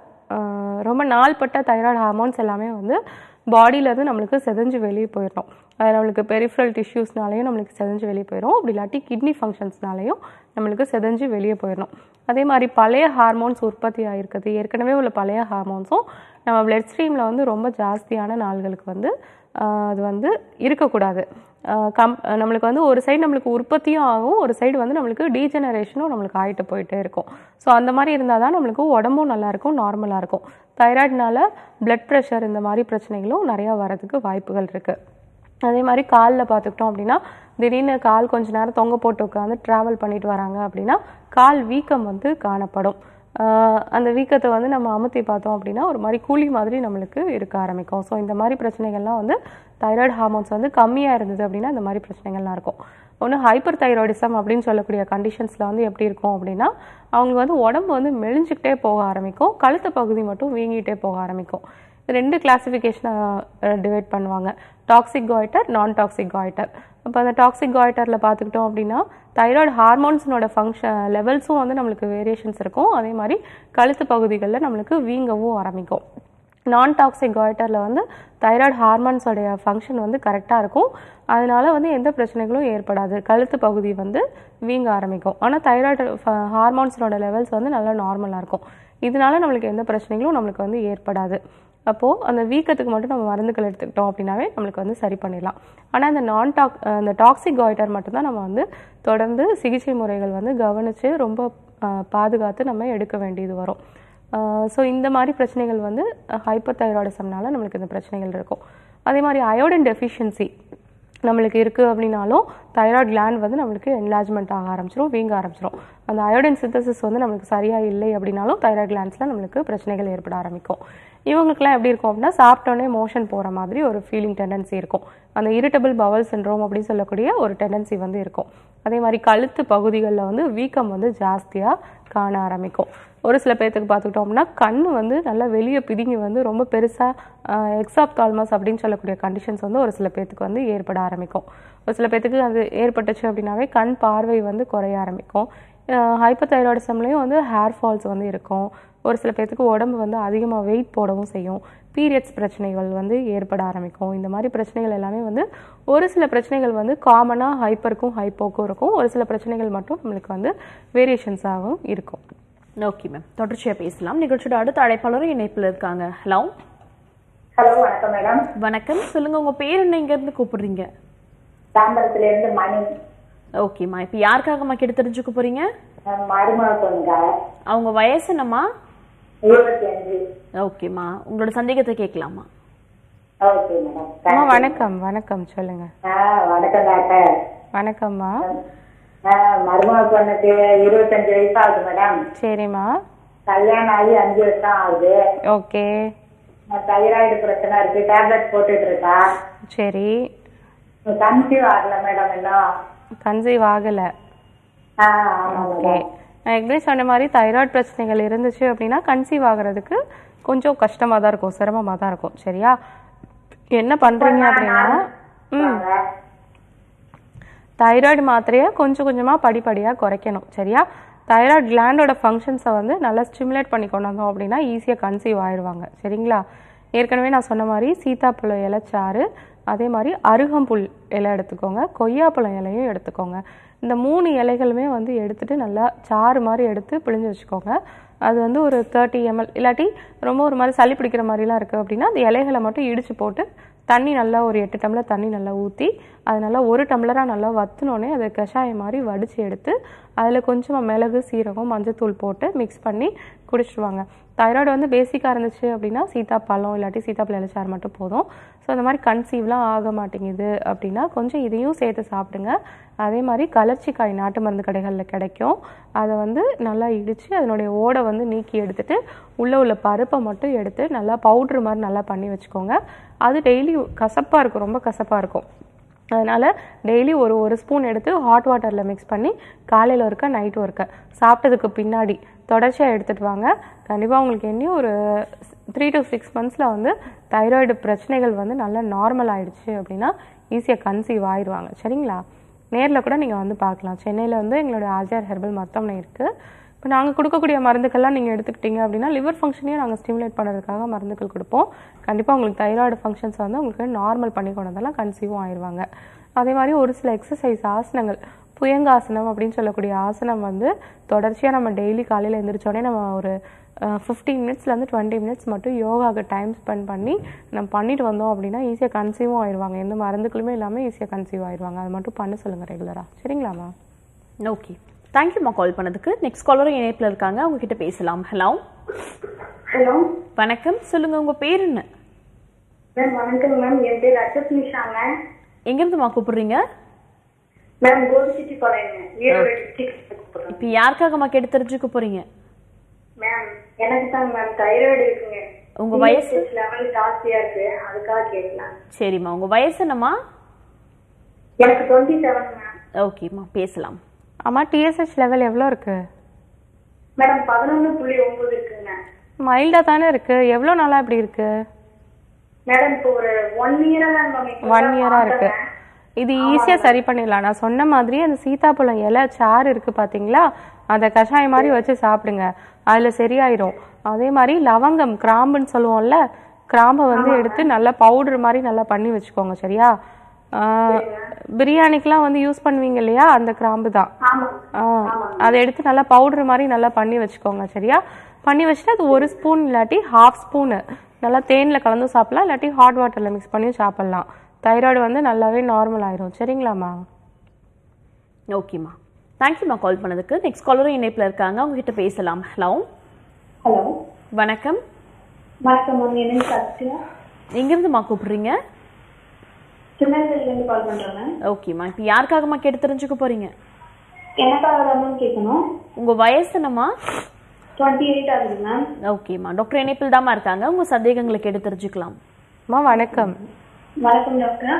ஆஹ், ரொம்ப நாள்பட்ட தைராய்டு ஹார்மோன்ஸ் எல்லாமே வந்து பாடியிலேருந்து நம்மளுக்கு செதஞ்சு வெளியே போயிடும் அது நம்மளுக்கு பெரிஃபரல் டிஷ்யூஸ்னாலையும் நம்மளுக்கு செதஞ்சு வெளியே போயிடும் அப்படி இல்லாட்டி கிட்னி ஃபங்க்ஷன்ஸ்னாலையும் நம்மளுக்கு செதஞ்சு வெளியே போயிடும் அதே மாதிரி பழைய ஹார்மோன்ஸ் உற்பத்தி ஆகிருக்குது ஏற்கனவே உள்ள பழைய ஹார்மோன்ஸும் நம்ம பிளட் ஸ்ட்ரீமில் வந்து ரொம்ப ஜாஸ்தியான நாள்களுக்கு வந்து ஆஹ், அது வந்து இருக்கக்கூடாது ஆஹ் கம் நம்மளுக்கு வந்து ஒரு சைடு நம்மளுக்கு உற்பத்தியும் ஆகும் ஒரு சைடு வந்து நம்மளுக்கு டீஜெனரேஷனும் நம்மளுக்கு ஆகிட்டு போயிட்டே இருக்கும் ஸோ அந்த மாதிரி இருந்தால் தான் நம்மளுக்கு உடம்பும் நல்லா இருக்கும் நார்மலாக இருக்கும் தைராய்டுனால பிளட் ப்ரெஷர் இந்த மாதிரி பிரச்சனைகளும் நிறையா வரதுக்கு வாய்ப்புகள் இருக்குது அதே மாதிரி காலில் பார்த்துக்கிட்டோம் அப்படின்னா திடீர்னு கால் கொஞ்ச நேரம் தொங்க போட்டு உட்காந்து ட்ராவல் பண்ணிட்டு வராங்க அப்படின்னா கால் வீக்கம் வந்து காணப்படும் ஆஹ் அந்த வீக்கத்தை வந்து நம்ம அமுத்தி பார்த்தோம் அப்படின்னா ஒரு மாதிரி கூலி மாதிரி நம்மளுக்கு இருக்க ஆரம்பிக்கும் ஸோ இந்த மாதிரி பிரச்சனைகள்லாம் வந்து தைராய்டு ஹார்மோன்ஸ் வந்து கம்மியாக இருந்தது அப்படின்னா இந்த மாதிரி பிரச்சனைகள்லாம் இருக்கும் ஒன்று ஹைப்பர் தைராய்டிசம் அப்படின்னு சொல்லக்கூடிய கண்டிஷன்ஸில் வந்து எப்படி இருக்கும் அப்படின்னா அவங்களுக்கு வந்து உடம்பு வந்து மெலிஞ்சுக்கிட்டே போக ஆரம்பிக்கும் கழுத்து பகுதி மட்டும் வீங்கிட்டே போக ஆரம்பிக்கும் ரெண்டு கிளாசிஃபிகேஷனை டிவைட் பண்ணுவாங்க toxic goitre non toxic goitre அப்போ அந்த டாக்ஸிக் காய்டரில் பார்த்துக்கிட்டோம் அப்படின்னா தைராய்டு ஹார்மோன்ஸினோட ஃபங்க்ஷன் லெவல்ஸும் வந்து நம்மளுக்கு வேரியேஷன்ஸ் இருக்கும் அதே மாதிரி கழுத்து பகுதிகளில் நம்மளுக்கு வீங்கவும் ஆரம்பிக்கும் நான் டாக்ஸிக் காய்டரில் வந்து தைராய்டு ஹார்மோன்ஸோடைய ஃபங்க்ஷன் வந்து கரெக்டாக இருக்கும் அதனால வந்து எந்த பிரச்சனைகளும் ஏற்படாது கழுத்து பகுதி வந்து வீங்க ஆரம்பிக்கும் ஆனால் தைராய்டு ஹார்மோன்ஸோட லெவல்ஸ் வந்து நல்லா நார்மலாக இருக்கும் இதனால நம்மளுக்கு எந்த பிரச்சனைகளும் நம்மளுக்கு வந்து ஏற்படாது அப்போது அந்த வீக்கத்துக்கு மட்டும் நம்ம மருந்துகள் எடுத்துக்கிட்டோம் அப்படின்னாவே நம்மளுக்கு வந்து சரி பண்ணிடலாம் ஆனால் இந்த நான் டாக் அந்த டாக்ஸிக் காய்டர் மட்டும்தான் நம்ம வந்து தொடர்ந்து சிகிச்சை முறைகள் வந்து கவனித்து ரொம்ப ஆஹ், பாதுகாத்து நம்ம எடுக்க வேண்டியது வரும் ஸோ இந்த மாதிரி பிரச்சனைகள் வந்து ஹைப்பர் தைராய்டிசம்னால நம்மளுக்கு இந்த பிரச்சனைகள் இருக்கும் அதே மாதிரி அயோடின் டெஃபிஷியன்சி நம்மளுக்கு இருக்குது அப்படின்னாலும் தைராய்டு கிளாண்ட் வந்து நம்மளுக்கு என்லார்ஜ்மெண்ட் ஆக ஆரம்பிச்சிரும் வீங்க ஆரம்பிச்சிரும் அந்த அயோடின் சிந்தசிஸ் வந்து நம்மளுக்கு சரியாக இல்லை அப்படின்னாலும் தைராய்டு கிளாண்ட்ஸில் நம்மளுக்கு பிரச்சனைகள் ஏற்பட ஆரம்பிக்கும் இவங்களுக்குலாம் எப்படி இருக்கும் அப்படின்னா சாப்பிட்டோன்னே மோஷன் போகிற மாதிரி ஒரு ஃபீலிங் டெண்டன்சி இருக்கும் அந்த இரிட்டபிள் பவல் சின்ரோம் அப்படின்னு சொல்லக்கூடிய ஒரு டெண்டன்சி வந்து இருக்கும் அதே மாதிரி கழுத்து பகுதிகளில் வந்து வீக்கம் வந்து ஜாஸ்தியாக காண ஆரம்பிக்கும் ஒரு சில பேர்த்துக்கு பார்த்துக்கிட்டோம்னா கண் வந்து நல்லா வெளியே பிதுங்கி வந்து ரொம்ப பெருசாக எக்ஸாப்தால்மஸ் அப்படின்னு சொல்லக்கூடிய கண்டிஷன்ஸ் வந்து ஒரு சில பேர்த்துக்கு வந்து ஏற்பட ஆரம்பிக்கும் ஒரு சில பேர்த்துக்கு அது ஏற்பட்டுச்சு அப்படின்னாவே கண் பார்வை வந்து குறைய ஆரம்பிக்கும் ஹைப்போதைராய்டிசம்லேயும் வந்து ஹேர் ஃபால்ஸ் வந்து இருக்கும் ஒரு சில பேர்த்துக்கு உடம்பு வந்து அதிகமாக வெயிட் போடவும் செய்யும் பீரியட்ஸ் பிரச்சனைகள் வந்து ஏற்பட ஆரம்பிக்கும் இந்த மாதிரி பிரச்சனைகள் எல்லாமே வந்து ஒரு சில பிரச்சனைகள் வந்து காமனாக ஹைப்பருக்கும் ஹைப்போக்கும் இருக்கும் ஒரு சில பிரச்சனைகள் மட்டும் நம்மளுக்கு வந்து வேரியேஷன்ஸாகவும் இருக்கும் ஓகே மேம் தொடர்ச்சியா பேசலாம் நிகழ்ச்சியோட அடுத்த அழைப்பாளரும் இணைப்புல இருக்காங்க ஹலோ ஹலோ வணக்கம் மேடம் வணக்கம் சொல்லுங்க உங்க பேர் என்ன இங்க இருந்து கூப்பிடுறீங்க தாம்பரத்துல இருந்து மணி ஓகேம்மா இப்போ யாருக்காகம்மா கேட்டு தெரிஞ்சுக்க போறீங்க நான் மருமக பொண்ணுங்க அவங்க வயசு என்னம்மா இருபத்தி அஞ்சு ஓகேம்மா உங்களோட சந்தேகத்தை கேட்கலாமா ஓகே மேடம் அம்மா வணக்கம் வணக்கம் சொல்லுங்க ஆ வணக்கம் டாக்டர் வணக்கம்மா ஆ, மருமக பொண்ணுக்கு இருபத்தஞ்சு வயசு ஆகுது மேடம் சரிம்மா கல்யாணம் ஆகி அஞ்சு வருஷம் ஆகுது ஓகே தைராய்டு பிரச்சனை இருக்கு டேப்லெட் போட்டுட்டு இருக்கா சரி கன்சீவ் ஆகல மேடம் இன்னும் கன்சீவ் ஆகலை ஆ ஆமா ஓகே நான் ஏற்கனவே சொன்ன மாதிரி தைராய்டு பிரச்சனைகள் இருந்துச்சு அப்படின்னா கன்சீவ் ஆகுறதுக்கு கொஞ்சம் கஷ்டமாக தான் இருக்கும் சிரமமாக தான் இருக்கும் சரியா என்ன பண்ணுறீங்க அப்படின்னா ம் தைராய்டு மாத்திரையை கொஞ்சம் கொஞ்சமாக படிப்படியாக குறைக்கணும் சரியா தைராய்டு கிளாண்டோட ஃபங்க்ஷன்ஸை வந்து நல்லா ஸ்டிமுலேட் பண்ணி கொண்டு வந்தோம் அப்படின்னா ஈஸியாக கன்சீவ் ஆயிடுவாங்க சரிங்களா ஏற்கனவே நான் சொன்ன மாதிரி சீத்தாப்பழம் இலைச்சாறு அதே மாதிரி அருகம்புல் இலை எடுத்துக்கோங்க கொய்யாப்பழம் இலையும் எடுத்துக்கோங்க இந்த மூணு இலைகளுமே வந்து எடுத்துட்டு நல்லா சாறு மாதிரி எடுத்து பிழிஞ்சு வச்சுக்கோங்க அது வந்து ஒரு தேர்ட்டி எம்எல் இல்லாட்டி ரொம்ப ஒரு மாதிரி சளி பிடிக்கிற மாதிரிலாம் இருக்குது அப்படின்னா அந்த இலைகளை மட்டும் இடிச்சு போட்டு தண்ணி நல்லா ஒரு எட்டு டம்ளர் தண்ணி நல்லா ஊற்றி அது நல்லா ஒரு டம்ளராக நல்லா வத்துனோடனே அதை கஷாயம் மாதிரி வடித்து எடுத்து அதில் கொஞ்சமாக மிளகு சீரகம் மஞ்சத்தூள் போட்டு மிக்ஸ் பண்ணி குடிச்சிட்டு வாங்க தைராய்டு வந்து பேசிக்காக இருந்துச்சு அப்படின்னா சீத்தாப்பழம் இல்லாட்டி சீத்தாப்பழம் இலைச்சாறு மட்டும் போதும் ஸோ அந்த மாதிரி கன்சீவ்லாம் ஆக மாட்டேங்குது அப்படின்னா கொஞ்சம் இதையும் சேர்த்து சாப்பிடுங்க அதே மாதிரி கலர்ச்சிக்காய் நாட்டு மருந்து கடைகளில் கிடைக்கும் அதை வந்து நல்லா இடித்து அதனுடைய ஓடை வந்து நீக்கி எடுத்துட்டு உள்ளே உள்ள பருப்பை மட்டும் எடுத்து நல்லா பவுட்ரு மாதிரி நல்லா பண்ணி வச்சுக்கோங்க அது டெய்லி கசப்பாக இருக்கும் ரொம்ப கசப்பாக இருக்கும் அதனால் டெய்லி ஒரு ஒரு ஸ்பூன் எடுத்து ஹாட் வாட்டரில் மிக்ஸ் பண்ணி காலையில் ஒருக்க நைட்டு ஒருக்க சாப்பிட்டதுக்கு பின்னாடி தொடர்ச்சியாக எடுத்துகிட்டு வாங்க கண்டிப்பாக உங்களுக்கு இன்னும் ஒரு த்ரீ டு சிக்ஸ் மந்த்ஸில் வந்து தைராய்டு பிரச்சனைகள் வந்து நல்லா நார்மல் ஆயிடுச்சு அப்படின்னா ஈஸியாக கன்சீவ் ஆயிடுவாங்க சரிங்களா நேரில் கூட நீங்கள் வந்து பார்க்கலாம் சென்னையில் வந்து எங்களோட ஆர்ஜிஆர் ஹெர்பல் மருத்துவமனை இருக்குது இப்போ நாங்கள் கொடுக்கக்கூடிய மருந்துக்கள்லாம் நீங்கள் எடுத்துக்கிட்டீங்க அப்படின்னா லிவர் ஃபங்க்ஷனையும் நாங்கள் ஸ்டிமுலேட் பண்ணுறதுக்காக மருந்துகள் கொடுப்போம் கண்டிப்பாக உங்களுக்கு தைராய்டு ஃபங்க்ஷன்ஸ் வந்து உங்களுக்கு நார்மல் பண்ணி கொண்டதெல்லாம் கன்சீவும் ஆயிடுவாங்க அதே மாதிரி ஒரு சில எக்ஸசைஸ் ஆசனங்கள் புயங்காசனம் அப்படின்னு சொல்லக்கூடிய ஆசனம் வந்து தொடர்ச்சியாக நம்ம டெய்லி காலையில் எழுந்திரிச்சோடனே நம்ம ஒரு ஃபிஃப்டீன் மினிட்ஸ்லேருந்து டுவெண்ட்டி மினிட்ஸ் மட்டும் யோகாவுக்கு டைம் ஸ்பெண்ட் பண்ணி நம்ம பண்ணிட்டு வந்தோம் அப்படின்னா ஈஸியாக கன்சீவும் ஆயிடுவாங்க எந்த மருந்துக்களுமே இல்லாமல் ஈஸியாக கன்சீவ் ஆயிடுவாங்க அது மட்டும் பண்ண சொல்லுங்கள் ரெகுலராக சரிங்களாம்மா ஓகே தேங்க்யூம்மா கால் பண்ணதுக்கு நெக்ஸ்ட் காலரும் இணைப்புல இருக்காங்க அவங்க கிட்ட பேசலாம் ஹலோ ஹலோ வணக்கம் சொல்லுங்க உங்க பேர் என்ன மேம் வணக்கம் மேம் என் பேர் அசோக் நிஷாங்க எங்கிருந்துமா கூப்பிடுறீங்க மேம் கோபிச்செட்டி பாளையங்க ஈரோடு டிஸ்ட்ரிக்ட் கூப்பிடுறேன் இப்போ யாருக்காகம்மா கேட்டு தெரிஞ்சுக்க போறீங்க மேம் எனக்கு தான் மேம் தைராய்டு இருக்குங்க உங்க வயசு லெவல் ஜாஸ்தியா இருக்கு அதுக்காக கேட்கலாம் சரிம்மா உங்க வயசு என்னம்மா எனக்கு டுவெண்ட்டி செவன் மேம் ஓகேம்மா பேசலாம் அம்மா டிஎஸ்ஹெச் லெவல் எவ்வளோ இருக்குது மேடம் பதினொன்று புள்ளி ஒன்பது இருக்குங்க மைல்டாக தானே இருக்குது எவ்வளோ நாளாக இப்படி இருக்குது மேடம் இப்போ ஒரு ஒன் இயரா தான் மேம் இப்போ ஒன் தான் இயராக இருக்கு பார்த்தேன். இது ஈஸியாக சரி பண்ணிடலாம் நான் சொன்ன மாதிரி அந்த சீத்தாப்பழம் இலை சாறு இருக்குது பார்த்தீங்களா அதை கஷாயம் மாதிரி வச்சு சாப்பிடுங்க அதில் சரியாயிடும் அதே மாதிரி லவங்கம் கிராம்புன்னு சொல்லுவோம்ல கிராம்பை வந்து எடுத்து நல்லா பவுடர் மாதிரி நல்லா பண்ணி வச்சுக்கோங்க சரியா ஆஹ், பிரியாணிக்கெலாம் வந்து யூஸ் பண்ணுவீங்க இல்லையா அந்த கிராம்பு தான் ஆமா ஆ, அதை எடுத்து நல்லா பவுடர் மாதிரி நல்லா பண்ணி வச்சுக்கோங்க சரியா பண்ணி வச்சுட்டு அது ஒரு ஸ்பூன் இல்லாட்டி ஹாஃப் ஸ்பூனு நல்லா தேனில் கலந்து சாப்பிடலாம் இல்லாட்டி ஹாட் வாட்டரில் மிக்ஸ் பண்ணி சாப்பிட்லாம் தைராய்டு வந்து நல்லாவே நார்மல் ஆயிரும் சரிங்களாம்மா ஓகேம்மா தேங்க்யூம்மா கால் பண்ணதுக்கு நெக்ஸ்ட் காலரும் இணைப்புல இருக்காங்க அவங்க கிட்ட பேசலாம் ஹலோ ஹலோ வணக்கம் வணக்கம் மேம் என்னங்க சத்யா எங்கிருந்துமா கூப்பிடுறீங்க திருநெல்வேலில இருந்து கால் பண்றேன் மேம் ஓகேம்மா இப்போ யாருக்காகம்மா கேட்டு தெரிஞ்சுக்க போறீங்க எனக்காக தான் மேம் கேட்கணும் உங்க வயசு என்னம்மா டுவெண்ட்டி எயிட் ஆகுது மேம் ஓகேம்மா டாக்டர் இணைப்பில் தாம்மா இருக்காங்க உங்க சந்தேகங்களை கேட்டு தெரிஞ்சுக்கலாம் அம்மா வணக்கம் வணக்கம் டாக்டர்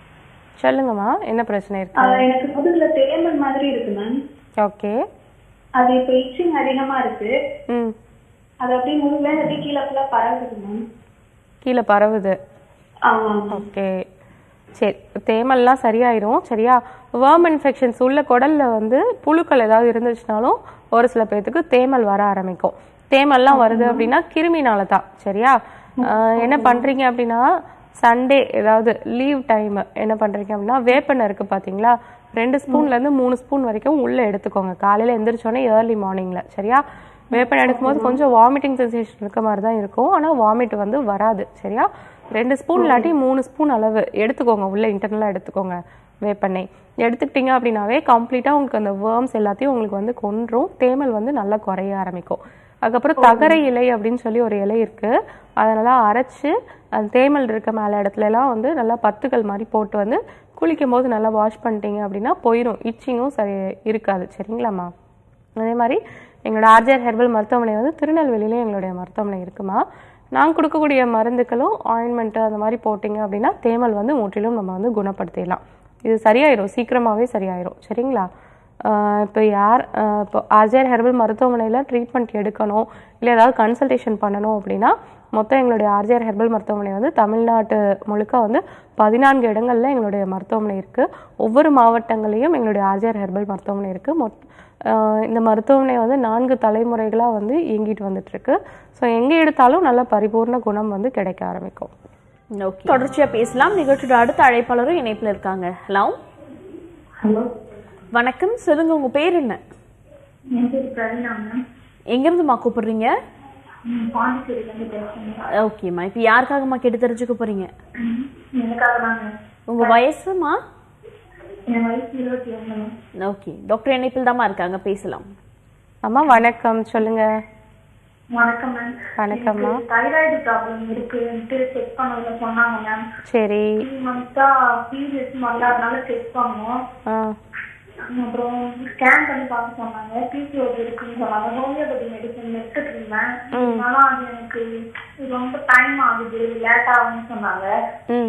சொல்லுங்கம்மா என்ன பிரச்சனை இருக்கு ஆஹ் எனக்கு முதுகுல தேமல் மாதிரி இருக்கு மேம் ஓகே அது இப்போ இச்சிங் அதிகமா இருக்கு ம் அது அப்படியே முழுவே அப்படியே கீழே ஃபுல்லா பரவுது மேம் கீழே பரவுது ஆமா ஓகே சரி தேமல்லாம் சரியாயிரும் சரியா வேர்ம் இன்ஃபெக்ஷன்ஸ் உள்ள குடல்ல வந்து புழுக்கள் ஏதாவது இருந்துச்சுனாலும் ஒரு சில பேர்த்துக்கு தேமல் வர ஆரம்பிக்கும் தேமல்லாம் வருது அப்படின்னா கிருமினால தான் சரியா ஆஹ் என்ன பண்றீங்க அப்படின்னா சண்டே ஏதாவது லீவ் டைம் என்ன பண்றீங்க அப்படின்னா வேப்பெண்ணெய் இருக்கு பாத்தீங்களா ரெண்டு ஸ்பூன்ல இருந்து மூணு ஸ்பூன் வரைக்கும் உள்ள எடுத்துக்கோங்க காலையில எந்திரிச்சோடனே ஏர்லி மார்னிங்ல சரியா வேப்பெண்ணெய் எடுக்கும்போது கொஞ்சம் வாமிட்டிங் சென்சேஷன் இருக்க மாதிரி தான் இருக்கும் ஆனா வாமிட் வந்து வராது சரியா ரெண்டு ஸ்பூன் இல்லாட்டி மூணு ஸ்பூன் அளவு எடுத்துக்கோங்க உள்ள இன்டர்னலாக எடுத்துக்கோங்க வேப்பெண்ணெய் எடுத்துக்கிட்டீங்க அப்படின்னாவே கம்ப்ளீட்டாக உங்களுக்கு அந்த வேர்ம்ஸ் எல்லாத்தையும் உங்களுக்கு வந்து கொன்றும் தேமல் வந்து நல்லா குறைய ஆரம்பிக்கும் அதுக்கப்புறம் தகரை இலை அப்படின்னு சொல்லி ஒரு இலை இருக்கு அதை நல்லா அரைச்சு அந்த தேமல் இருக்க மேலே இடத்துல எல்லாம் வந்து நல்லா பத்துக்கள் மாதிரி போட்டு வந்து குளிக்கும் போது நல்லா வாஷ் பண்ணிட்டீங்க அப்படின்னா போயிடும் இச்சிங்கும் சரி இருக்காது சரிங்களாம்மா அதே மாதிரி எங்களோட ஆர்ஜிஆர் ஹெர்பல் மருத்துவமனை வந்து திருநெல்வேலியிலும் எங்களுடைய மருத்துவமனை இருக்குமா நாங்கள் கொடுக்கக்கூடிய மருந்துகளும் ஆயின்மெண்ட்டு அந்த மாதிரி போட்டிங்க அப்படின்னா தேமல் வந்து முற்றிலும் நம்ம வந்து குணப்படுத்திடலாம் இது சரியாயிரும் சீக்கிரமாகவே சரியாயிரும் சரிங்களா ஆஹ் இப்போ யார் ஆஹ் இப்போ ஆர்ஜிஆர் ஹெர்பல் மருத்துவமனையில் ட்ரீட்மெண்ட் எடுக்கணும் இல்லை ஏதாவது கன்சல்டேஷன் பண்ணணும் அப்படின்னா மொத்தம் எங்களுடைய ஆர்ஜிஆர் ஹெர்பல் மருத்துவமனை வந்து தமிழ்நாட்டு முழுக்க வந்து பதினான்கு இடங்கள்ல எங்களுடைய மருத்துவமனை இருக்குது ஒவ்வொரு மாவட்டங்களையும் எங்களுடைய ஆர்ஜிஆர் ஹெர்பல் மருத்துவமனை இருக்குது மொத் ஆஹ் இந்த மருத்துவமனை வந்து நான்கு தலைமுறைகளாக வந்து இயங்கிட்டு வந்துட்டு இருக்கு ஸோ எங்கே எடுத்தாலும் நல்ல பரிபூர்ண குணம் வந்து கிடைக்க ஆரம்பிக்கும் ஓகே தொடர்ச்சியா பேசலாம் நிகழ்ச்சியோட அடுத்த அழைப்பாளரும் இணைப்புல இருக்காங்க ஹலோ ஹலோ வணக்கம் சொல்லுங்க உங்க பேர் என்ன என் பேர் பிரவீனா மேம் எங்கிருந்துமா கூப்பிடுறீங்க பாண்டிச்சேரியிலேருந்து பேசுறேன் ஓகேம்மா இப்போ யாருக்காகம்மா கேட்டு தெரிஞ்சுக்க போறீங்க எனக்காக தான் மேம் உங்க வயசுமா என் வயசு இருபத்தி ஒன்று மேம் ஓகே டாக்டர் இணைப்பில் தாம்மா இருக்காங்க பேசலாம் அம்மா வணக்கம் சொல்லுங்க வணக்கம் மேம் வணக்கம்மா தைராய்டு ப்ராப்ளம் இருக்குன்ட்டு செக் பண்ணதுல சொன்னாங்க மேம் சரி த்ரீ மந்த்ஸா பீரியட்ஸ் வரல அதனால செக் பண்ணோம் ஆ அப்புறம் ஸ்கேன் பண்ணி பார்க்க சொன்னாங்க பிசிஓடி இருக்குன்னு சொன்னாங்க ஹோமியோபதி மெடிசன் எடுத்துட்டு இருந்தேன் ஆனா அது எனக்கு ரொம்ப டைம் ஆகுது லேட் ஆகும்னு சொன்னாங்க ம்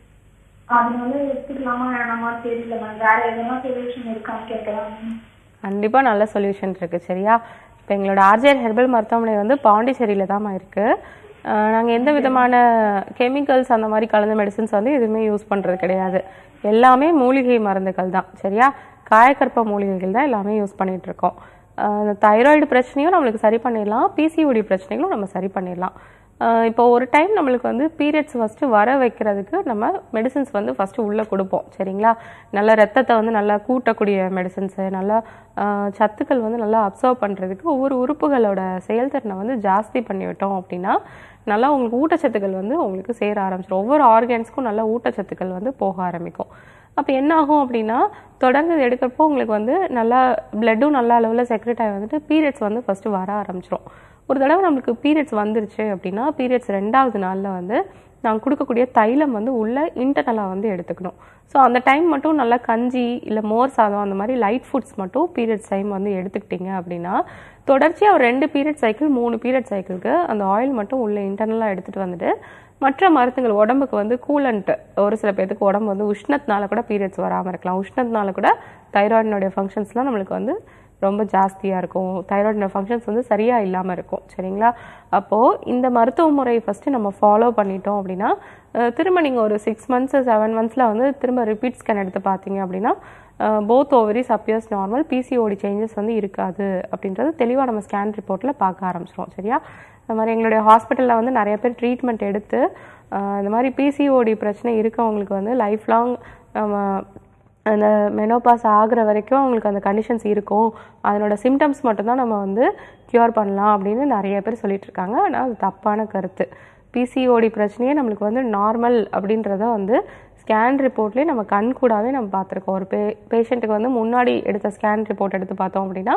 அதனால எடுத்துக்கலாமா வேணாமா தெரியல மேம் வேற எதனா சொல்யூஷன் இருக்கான்னு கேட்கலாம் கண்டிப்பாக நல்ல சொல்யூஷன் இருக்குது சரியா இப்போ எங்களோட ஆர்ஜிஆர் ஹெர்பல் மருத்துவமனை வந்து பாண்டிச்சேரியில் தாம்மா இருக்குது நாங்கள் எந்த விதமான கெமிக்கல்ஸ் அந்த மாதிரி கலந்த மெடிசின்ஸ் வந்து எதுவுமே யூஸ் பண்ணுறது கிடையாது எல்லாமே மூலிகை மருந்துகள் தான் சரியா காயக்கற்ப மூலிகைகள் தான் எல்லாமே யூஸ் பண்ணிட்டு இருக்கோம் ஆஹ் இந்த தைராய்டு பிரச்சனையும் நம்மளுக்கு சரி பண்ணிடலாம் பிசிஓடி பிரச்சனைகளும் நம்ம சரி பண்ணிடலாம் ஆஹ் இப்போ ஒரு டைம் நம்மளுக்கு வந்து பீரியட்ஸ் ஃபஸ்ட்டு வர வைக்கிறதுக்கு நம்ம மெடிசின்ஸ் வந்து ஃபஸ்ட்டு உள்ளே கொடுப்போம் சரிங்களா நல்ல ரத்தத்தை வந்து நல்லா கூட்டக்கூடிய மெடிசின்ஸு நல்லா ஆஹ் சத்துக்கள் வந்து நல்லா அப்சர்வ் பண்ணுறதுக்கு ஒவ்வொரு உறுப்புகளோட செயல்திறனை வந்து ஜாஸ்தி பண்ணி விட்டோம் அப்படின்னா நல்லா உங்களுக்கு ஊட்டச்சத்துக்கள் வந்து உங்களுக்கு சேர ஆரம்பிச்சிடும் ஒவ்வொரு ஆர்கான்ஸ்க்கும் நல்ல ஊட்டச்சத்துக்கள் வந்து போக ஆரம்பிக்கும் அப்போ என்ன ஆகும் அப்படின்னா தொடர்ந்து இது எடுக்கிறப்போ உங்களுக்கு வந்து நல்லா பிளட்டும் நல்ல அளவில் செக்ரெட் ஆகி வந்துட்டு பீரியட்ஸ் வந்து ஃபஸ்ட்டு வர ஆரம்பிச்சிரும் ஒரு தடவை நம்மளுக்கு பீரியட்ஸ் வந்துருச்சு அப்படின்னா பீரியட்ஸ் ரெண்டாவது நாளில் வந்து நாங்கள் கொடுக்கக்கூடிய தைலம் வந்து உள்ள இன்டர்னலாக வந்து எடுத்துக்கணும் ஸோ அந்த டைம் மட்டும் நல்லா கஞ்சி இல்லை மோர் சாதம் அந்த மாதிரி லைட் ஃபுட்ஸ் மட்டும் பீரியட்ஸ் டைம் வந்து எடுத்துக்கிட்டீங்க அப்படின்னா தொடர்ச்சியாக ஒரு ரெண்டு பீரியட் சைக்கிள் மூணு பீரியட் சைக்கிளுக்கு அந்த ஆயில் மட்டும் உள்ள இன்டர்னலாக எடுத்துகிட்டு வந்துட்டு மற்ற மருந்துகள் உடம்புக்கு வந்து கூலண்ட் ஒரு சில பேர்த்துக்கு உடம்பு வந்து உஷ்ணத்தினால கூட பீரியட்ஸ் வராமல் இருக்கலாம் உஷ்ணத்தினால கூட தைராய்டினுடைய ஃபங்க்ஷன்ஸ்லாம் நம்மளுக்கு வந்து ரொம்ப ஜாஸ்தியாக இருக்கும் தைராய்டின ஃபங்க்ஷன்ஸ் வந்து சரியாக இல்லாமல் இருக்கும் சரிங்களா அப்போது இந்த மருத்துவ முறை ஃபஸ்ட்டு நம்ம ஃபாலோ பண்ணிட்டோம் அப்படின்னா அஹ், திரும்ப நீங்கள் ஒரு சிக்ஸ் மந்த்ஸ் செவன் மந்த்ஸில் வந்து திரும்ப ரிப்பீட் ஸ்கேன் எடுத்து பார்த்தீங்க அப்படின்னா both ovaries appears normal PCOD changes வந்து இருக்காது அப்படின்றது தெளிவாக நம்ம ஸ்கேன் ரிப்போர்ட்டில் பார்க்க ஆரம்பிச்சிரும் சரியா இந்த மாதிரி எங்களுடைய ஹாஸ்பிட்டலில் வந்து நிறைய பேர் ட்ரீட்மெண்ட் எடுத்து அஹ், இந்த மாதிரி பிசிஓடி பிரச்சனை இருக்கவங்களுக்கு வந்து லைஃப் லாங் அந்த மெனோபாஸ் ஆகுற வரைக்கும் அவங்களுக்கு அந்த கண்டிஷன்ஸ் இருக்கும் அதனோட சிம்டம்ஸ் மட்டும்தான் நம்ம வந்து க்யூர் பண்ணலாம் அப்படின்னு நிறைய பேர் சொல்லிட்டு இருக்காங்க ஆனால் அது தப்பான கருத்து பிசிஓடி பிரச்சனையே நம்மளுக்கு வந்து நார்மல் அப்படின்றத வந்து ஸ்கேன் ரிப்போர்ட்லேயே நம்ம கண் கூடாவே நம்ம பார்த்துருக்கோம் ஒரு பே பேஷண்ட்டுக்கு வந்து முன்னாடி எடுத்த ஸ்கேன் ரிப்போர்ட் எடுத்து பார்த்தோம் அப்படின்னா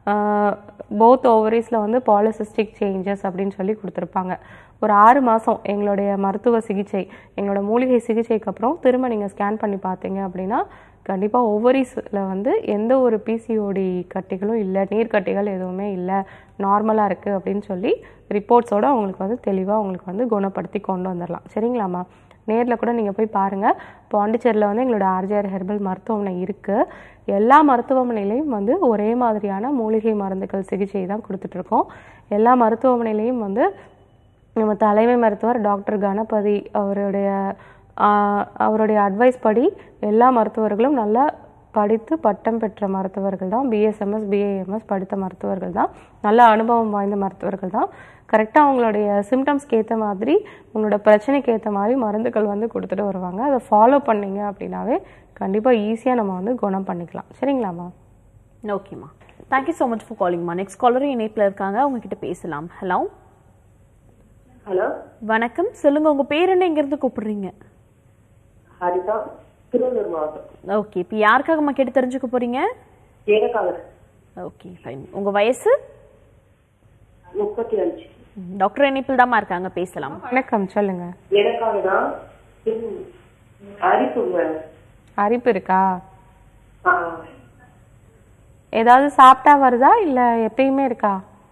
போத் ஓவரிஸில் வந்து பாலிசிஸ்டிக் சேஞ்சஸ் அப்படின்னு சொல்லி கொடுத்துருப்பாங்க ஒரு ஆறு மாதம் எங்களுடைய மருத்துவ சிகிச்சை எங்களோட மூலிகை சிகிச்சைக்கு அப்புறம் திரும்ப நீங்கள் ஸ்கேன் பண்ணி பார்த்தீங்க அப்படின்னா கண்டிப்பாக ஓவரிஸில் வந்து எந்த ஒரு பிசிஓடி கட்டிகளும் இல்லை நீர்க்கட்டிகள் எதுவுமே இல்லை நார்மலாக இருக்குது அப்படின்னு சொல்லி ரிப்போர்ட்ஸோட அவங்களுக்கு வந்து தெளிவாக அவங்களுக்கு வந்து குணப்படுத்தி கொண்டு வந்துடலாம் சரிங்களாம்மா நேரில் கூட நீங்கள் போய் பாருங்கள் பாண்டிச்சேரியில் வந்து எங்களோட ஆர்ஜிஆர் ஹெர்பல் மருத்துவமனை இருக்குது எல்லா மருத்துவமனையிலையும் வந்து ஒரே மாதிரியான மூலிகை மருந்துகள் சிகிச்சை தான் கொடுத்துட்ருக்கோம் எல்லா மருத்துவமனையிலையும் வந்து நம்ம தலைமை மருத்துவர் டாக்டர் கணபதி அவருடைய ஆஹ், அவருடைய அட்வைஸ் படி எல்லா மருத்துவர்களும் நல்லா படித்து பட்டம் பெற்ற மருத்துவர்கள் தான் பிஎஸ்எம்எஸ் பிஏஎம்எஸ் படித்த மருத்துவர்கள் தான் நல்ல அனுபவம் வாய்ந்த மருத்துவர்கள் தான் கரெக்டாக அவங்களுடைய சிம்டம்ஸ்க்கு ஏற்ற மாதிரி உங்களோட பிரச்சனைக்கு ஏற்ற மாதிரி மருந்துகள் வந்து கொடுத்துட்டு வருவாங்க அதை ஃபாலோ பண்ணீங்க அப்படின்னாவே கண்டிப்பாக ஈஸியாக நம்ம வந்து குணம் பண்ணிக்கலாம் சரிங்களாம்மா ஓகேம்மா தேங்க்யூ ஸோ மச் ஃபார் காலிங்மா நெக்ஸ்ட் காலரும் இணைப்பில் இருக்காங்க அவங்க கிட்ட பேசலாம் ஹலோ ஹலோ வணக்கம் சொல்லுங்க உங்க பேர் என்ன இருந்து கூப்பிடுறீங்க ஹரிதா திருவள்ளூர் மாவட்டம் ஓகே இப்போ யாருக்காகம்மா கேட்டு தெரிஞ்சுக்க போறீங்க எனக்காக ஓகே ஃபைன் உங்க வயசு முப்பத்தி அஞ்சு ம், டாக்டர் இணைப்பில் தாம்மா இருக்காங்க பேசலாம் வணக்கம் சொல்லுங்கள் எனக்காக தான் ம், அரிப்பு மேம். அரிப்பு இருக்கா ஆ, ஏதாவது சாப்பிட்டா வருதா இல்லை எப்பயுமே இருக்கா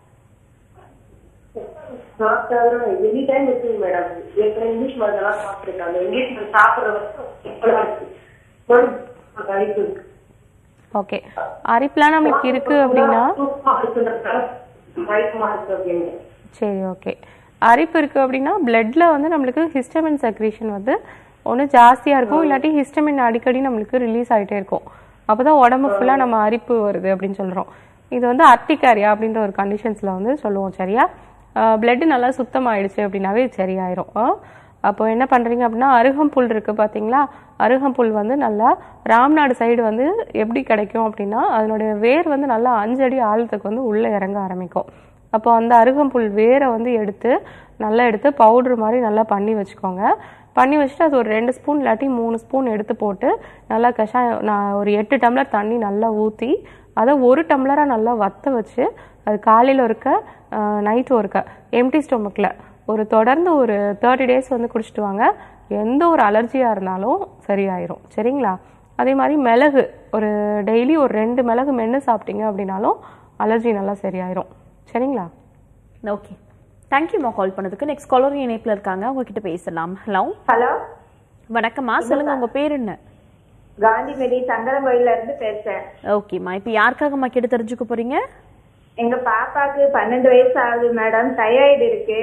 சாப்பிட்டாலும் எனி டைம் இருக்குங்க மேடம் ஏற்கனவே இங்கிலீஷ் மருந்தெல்லாம் சாப்பிட்டுருக்காங்க இங்கிலீஷ் மருந்து சாப்பிட்ற வரைக்கும் எப்பெல்லாம் இருக்கு மறுபடியும் அரிப்பு இருக்கு ஓகே அரிப்புலாம் நம்மளுக்கு இருக்கு அப்படின்னா தூக்கமா இருக்குன்றதுனால மயக்கமா இருக்கு அப்படின்னு சரி ஓகே அரிப்பு இருக்கு அப்படின்னா பிளட்ல வந்து நம்மளுக்கு ஹிஸ்டமின் செக்ரீஷன் வந்து ஒன்று ஜாஸ்தியாக இருக்கும் இல்லாட்டி ஹிஸ்டமின் அடிக்கடி நம்மளுக்கு ரிலீஸ் ஆகிட்டே இருக்கும் அப்பதான் உடம்பு ஃபுல்லாக நம்ம அரிப்பு வருது அப்படின்னு சொல்கிறோம் இது வந்து அர்த்திகாரியா அப்படின்ற ஒரு கண்டிஷன்ஸில் வந்து சொல்லுவோம் சரியா பிளட் நல்லா சுத்தமாயிடுச்சு அப்படின்னாவே இது சரியாயிரும் ஆ? அப்போ என்ன பண்ணுறீங்க அப்படின்னா அருகம்புல் இருக்குது பார்த்தீங்களா அருகம்புல் வந்து நல்லா ராம்நாடு சைடு வந்து எப்படி கிடைக்கும் அப்படின்னா அதனுடைய வேர் வந்து நல்லா அஞ்சடி ஆழத்துக்கு வந்து உள்ளே இறங்க ஆரம்பிக்கும் அப்போ அந்த அருகம்புல் வேரை வந்து எடுத்து நல்லா எடுத்து பவுடர் மாதிரி நல்லா பண்ணி வச்சுக்கோங்க பண்ணி வச்சுட்டு அது ஒரு ரெண்டு ஸ்பூன் இல்லாட்டி மூணு ஸ்பூன் எடுத்து போட்டு நல்லா கஷாயம் நான் ஒரு எட்டு டம்ளர் தண்ணி நல்லா ஊற்றி அதை ஒரு டம்ளராக நல்லா வத்த வச்சு அது காலையில் ஒருக்க நைட்டு ஒருக்க எம்டி ஸ்டொமக்கில் ஒரு தொடர்ந்து ஒரு தேர்ட்டி டேஸ் வந்து குடிச்சிட்டு வாங்க எந்த ஒரு அலர்ஜியாக இருந்தாலும் சரியாயிரும் சரிங்களா அதே மாதிரி மிளகு ஒரு டெய்லி ஒரு ரெண்டு மிளகு மென்று சாப்பிட்டீங்க அப்படின்னாலும் அலர்ஜி நல்லா சரியாயிரும் சரிங்களா ஓகே தேங்க்யூம்மா கால் பண்ணதுக்கு நெக்ஸ்ட் காலரும் இணைப்பில் இருக்காங்க அவங்க கிட்ட பேசலாம் ஹலோ ஹலோ வணக்கம்மா சொல்லுங்க உங்க பேர் என்ன காந்திமதி சங்கரன் கோயில்ல இருந்து பேசுறேன் ஓகேம்மா இப்போ யாருக்காகம்மா கேட்டு தெரிஞ்சுக்க போறீங்க எங்க பாப்பாக்கு பன்னெண்டு வயசு ஆகுது மேடம் தைராய்டு இருக்கு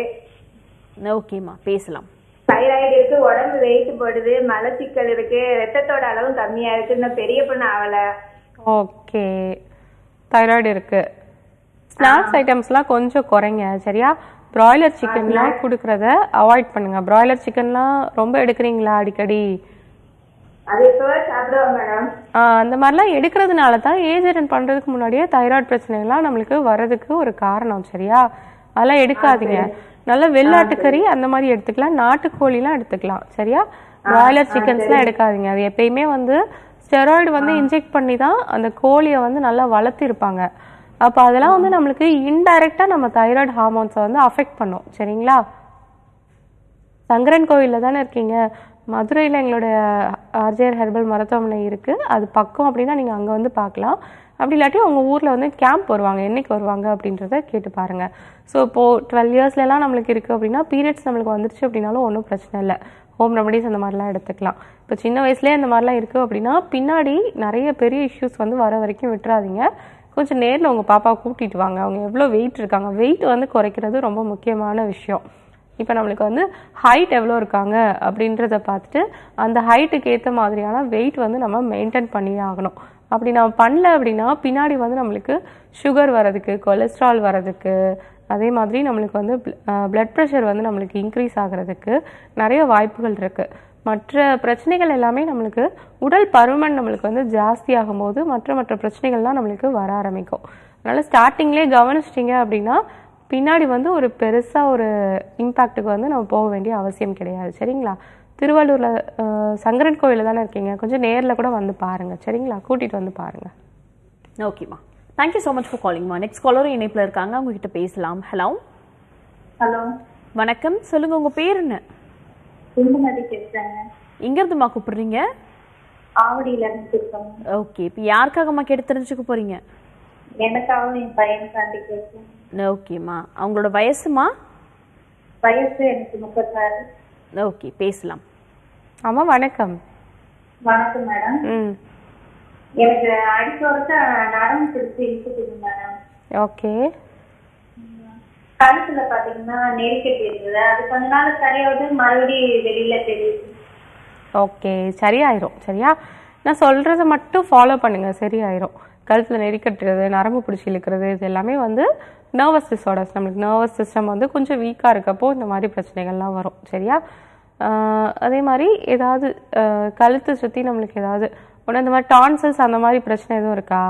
ஓகேம்மா பேசலாம் தைராய்டு இருக்கு உடம்பு வெயிட் போடுது மலச்சிக்கல் இருக்கு ரத்தத்தோட அளவும் கம்மியா இருக்கு இன்னும் பெரிய பொண்ணு ஆகல ஓகே தைராய்டு இருக்கு ஸ்நாக்ஸ் ஐட்டம்ஸ்லாம் கொஞ்சம் குறைங்க சரியா பிராய்லர் சிக்கன்லாம் கொடுக்கறத அவாய்ட் பண்ணுங்க பிராய்லர் சிக்கன்லாம் ரொம்ப எடுக்கிறீங்களா அடிக்கடி அது எப்பவா சாப்பிடுவோம் மேடம் ஆஹ் அந்த மாதிரிலாம் எடுக்கிறதுனால தான் ஏஜ் அட்டன் பண்ணுறதுக்கு முன்னாடியே தைராய்டு பிரச்சனைலாம் நம்மளுக்கு வர்றதுக்கு ஒரு காரணம் சரியா அதெல்லாம் எடுக்காதீங்க நல்ல வெள்ளாட்டுக்கறி அந்த மாதிரி எடுத்துக்கலாம் நாட்டுக்கோழிலாம் எடுத்துக்கலாம் சரியா பிராய்லர் சிக்கன்ஸ்லாம் எடுக்காதீங்க அது எப்பயுமே வந்து ஸ்டெராய்டு வந்து இன்ஜெக்ட் பண்ணி தான் அந்த கோழியை வந்து நல்லா வளர்த்திருப்பாங்க அப்போ அதெல்லாம் வந்து நம்மளுக்கு இன்டைரக்டாக நம்ம தைராய்டு ஹார்மோன்ஸை வந்து அஃபெக்ட் பண்ணும் சரிங்களா சங்கரன் கோவிலில் தானே இருக்கீங்க மதுரையில் எங்களுடைய ஆர்ஜேஆர் ஹெர்பல் மருத்துவமனை இருக்குது அது பக்கம் அப்படின்னா நீங்கள் அங்கே வந்து பார்க்கலாம் அப்படி இல்லாட்டி உங்கள் ஊரில் வந்து கேம்ப் வருவாங்க என்னைக்கு வருவாங்க அப்படின்றத கேட்டு பாருங்கள் ஸோ இப்போது டுவெல் இயர்ஸ்லலாம் நம்மளுக்கு இருக்குது அப்படின்னா பீரியட்ஸ் நம்மளுக்கு வந்துருச்சு அப்படின்னாலும் ஒன்றும் பிரச்சனை இல்லை ஹோம் ரெமடிஸ் அந்த மாதிரிலாம் எடுத்துக்கலாம் இப்போ சின்ன வயசுலேயே அந்த மாதிரிலாம் இருக்குது அப்படின்னா பின்னாடி நிறைய பெரிய இஷ்யூஸ் வந்து வர வரைக்கும் விட்டுறாதீங்க கொஞ்சம் நேரில் உங்கள் பாப்பாவை கூட்டிகிட்டு வாங்க அவங்க எவ்வளோ வெயிட் இருக்காங்க வெயிட் வந்து குறைக்கிறது ரொம்ப முக்கியமான விஷயம் இப்போ நம்மளுக்கு வந்து ஹைட் எவ்வளோ இருக்காங்க அப்படின்றத பார்த்துட்டு அந்த ஹைட்டுக்கு ஏற்ற மாதிரியான வெயிட் வந்து நம்ம மெயின்டைன் பண்ணியே ஆகணும் அப்படி நம்ம பண்ணல அப்படின்னா பின்னாடி வந்து நம்மளுக்கு சுகர் வரதுக்கு கொலஸ்ட்ரால் வரதுக்கு அதே மாதிரி நம்மளுக்கு வந்து பிளட் ப்ரெஷர் வந்து நம்மளுக்கு இன்க்ரீஸ் ஆகிறதுக்கு நிறைய வாய்ப்புகள் இருக்குது மற்ற பிரச்சனைகள் எல்லாமே நம்மளுக்கு உடல் பருமன் நம்மளுக்கு வந்து ஜாஸ்தி ஆகும்போது மற்ற மற்ற பிரச்சனைகள்லாம் நம்மளுக்கு வர ஆரம்பிக்கும் அதனால் ஸ்டார்டிங்லேயே கவனிச்சிட்டிங்க அப்படின்னா பின்னாடி வந்து ஒரு பெருசாக ஒரு இம்பேக்ட்டுக்கு வந்து நம்ம போக வேண்டிய அவசியம் கிடையாது சரிங்களா திருவள்ளூரில் சங்கரன் கோயிலில் தானே இருக்கீங்க கொஞ்சம் நேரில் கூட வந்து பாருங்கள் சரிங்களா கூட்டிகிட்டு வந்து பாருங்கள் ஓகேம்மா தேங்க்யூ ஸோ மச் ஃபார் காலிங்மா நெக்ஸ்ட் காலரும் இணைப்பில் இருக்காங்க அவங்க கிட்ட பேசலாம் ஹலோ ஹலோ வணக்கம் சொல்லுங்க உங்க பேர் என்ன குண்டுமதி பேசுறேங்க எங்கேருந்துமா கூப்பிடுறீங்க ஆவடியில இருந்து இருக்கோம் ஓகே இப்போ யாருக்காகம்மா கேட்டு தெரிஞ்சுக்க போறீங்க எனக்காகவும் என் பையனுக்காண்டி பேசுறேன் ஓகேம்மா அவங்களோட வயசுமா வயசு எனக்கு முப்பத்தாறு ஓகே பேசலாம் ஆமா வணக்கம் வணக்கம் மேடம் ம் எனக்கு அடிக்க வருஷ நரம்பு பிடிச்சி இழுத்துக்குது மேடம் ஓகே கழுத்துல பாத்தீங்கன்னா நெருக்கட்டி இருக்குது அது கொஞ்ச நாள் சரியாவது மறுபடியும் வெளியில தெரியுது ஓகே சரியாயிரும் சரியா நான் சொல்கிறத மட்டும் ஃபாலோ பண்ணுங்க சரியாயிரும் கழுத்தில் நெறிக்கட்டுறது நரம்பு பிடிச்சி இழுக்கிறது இது எல்லாமே வந்து நர்வஸ் டிஸார்டர்ஸ் நம்மளுக்கு நர்வஸ் சிஸ்டம் வந்து கொஞ்சம் வீக்காக இருக்கப்போ இந்த மாதிரி பிரச்சனைகள்லாம் வரும் சரியா ஆஹ் அதே மாதிரி ஏதாவது ஆஹ் கழுத்தை சுற்றி நம்மளுக்கு ஏதாவது ஒன்று இந்த மாதிரி டான்சல்ஸ் அந்த மாதிரி பிரச்சனை எதுவும் இருக்கா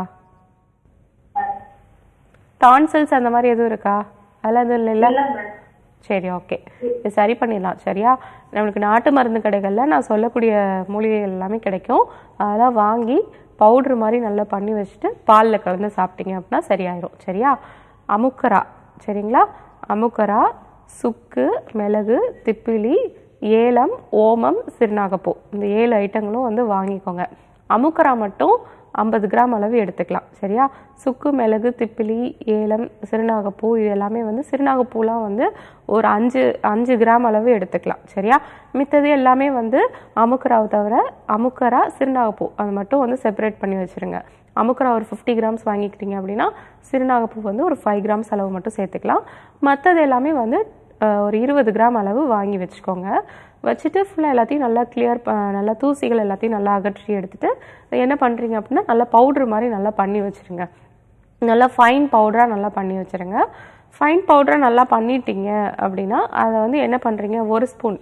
டான்சல்ஸ் அந்த மாதிரி எதுவும் இருக்கா அதெல்லாம் எதுவும் இல்லைல்ல இல்ல மேடம் சரி ஓகே இது சரி பண்ணிடலாம் சரியா நம்மளுக்கு நாட்டு மருந்து கடைகளில் நான் சொல்லக்கூடிய மூலிகைகள் எல்லாமே கிடைக்கும் அதெல்லாம் வாங்கி பவுட்ரு மாதிரி நல்லா பண்ணி வச்சுட்டு பாலில் கலந்து சாப்பிட்டீங்க அப்படின்னா சரியாயிரும் சரியா அமுக்கரா சரிங்களா அமுக்கரா சுக்கு மிளகு திப்பிலி ஏலம் ஓமம் சிறுநாகப்பூ இந்த ஏழு ஐட்டங்களும் வந்து வாங்கிக்கோங்க அமுக்கரா மட்டும் ஐம்பது கிராம் அளவு எடுத்துக்கலாம் சரியா சுக்கு மிளகு திப்பிலி ஏலம் சிறுநாகப்பூ இது எல்லாமே வந்து சிறுநாகப்பூலாம் வந்து ஒரு அஞ்சு அஞ்சு கிராம் அளவு எடுத்துக்கலாம் சரியா மித்தது எல்லாமே வந்து அமுக்கராவை தவிர அமுக்கரா சிறுநாகப்பூ அது மட்டும் வந்து செப்பரேட் பண்ணி வச்சுருங்க அமுக்கரா ஒரு ஃபிஃப்டி கிராம்ஸ் வாங்கிக்கிறீங்க அப்படின்னா சிறுநாகப்பூ வந்து ஒரு ஃபைவ் கிராம்ஸ் அளவு மட்டும் சேர்த்துக்கலாம் மற்றது எல்லாமே வந்து அஹ், ஒரு இருபது கிராம் அளவு வாங்கி வச்சுக்கோங்க வச்சுட்டு ஃபுல்லாக எல்லாத்தையும் நல்லா கிளியர் நல்லா தூசிகள் எல்லாத்தையும் நல்லா அகற்றி எடுத்துட்டு என்ன பண்ணுறீங்க அப்படின்னா நல்லா பவுட்ரு மாதிரி நல்லா பண்ணி வச்சுருங்க நல்லா ஃபைன் பவுடராக நல்லா பண்ணி வச்சுருங்க ஃபைன் பவுடராக நல்லா பண்ணிட்டீங்க அப்படின்னா அதை வந்து என்ன பண்ணுறீங்க ஒரு ஸ்பூன்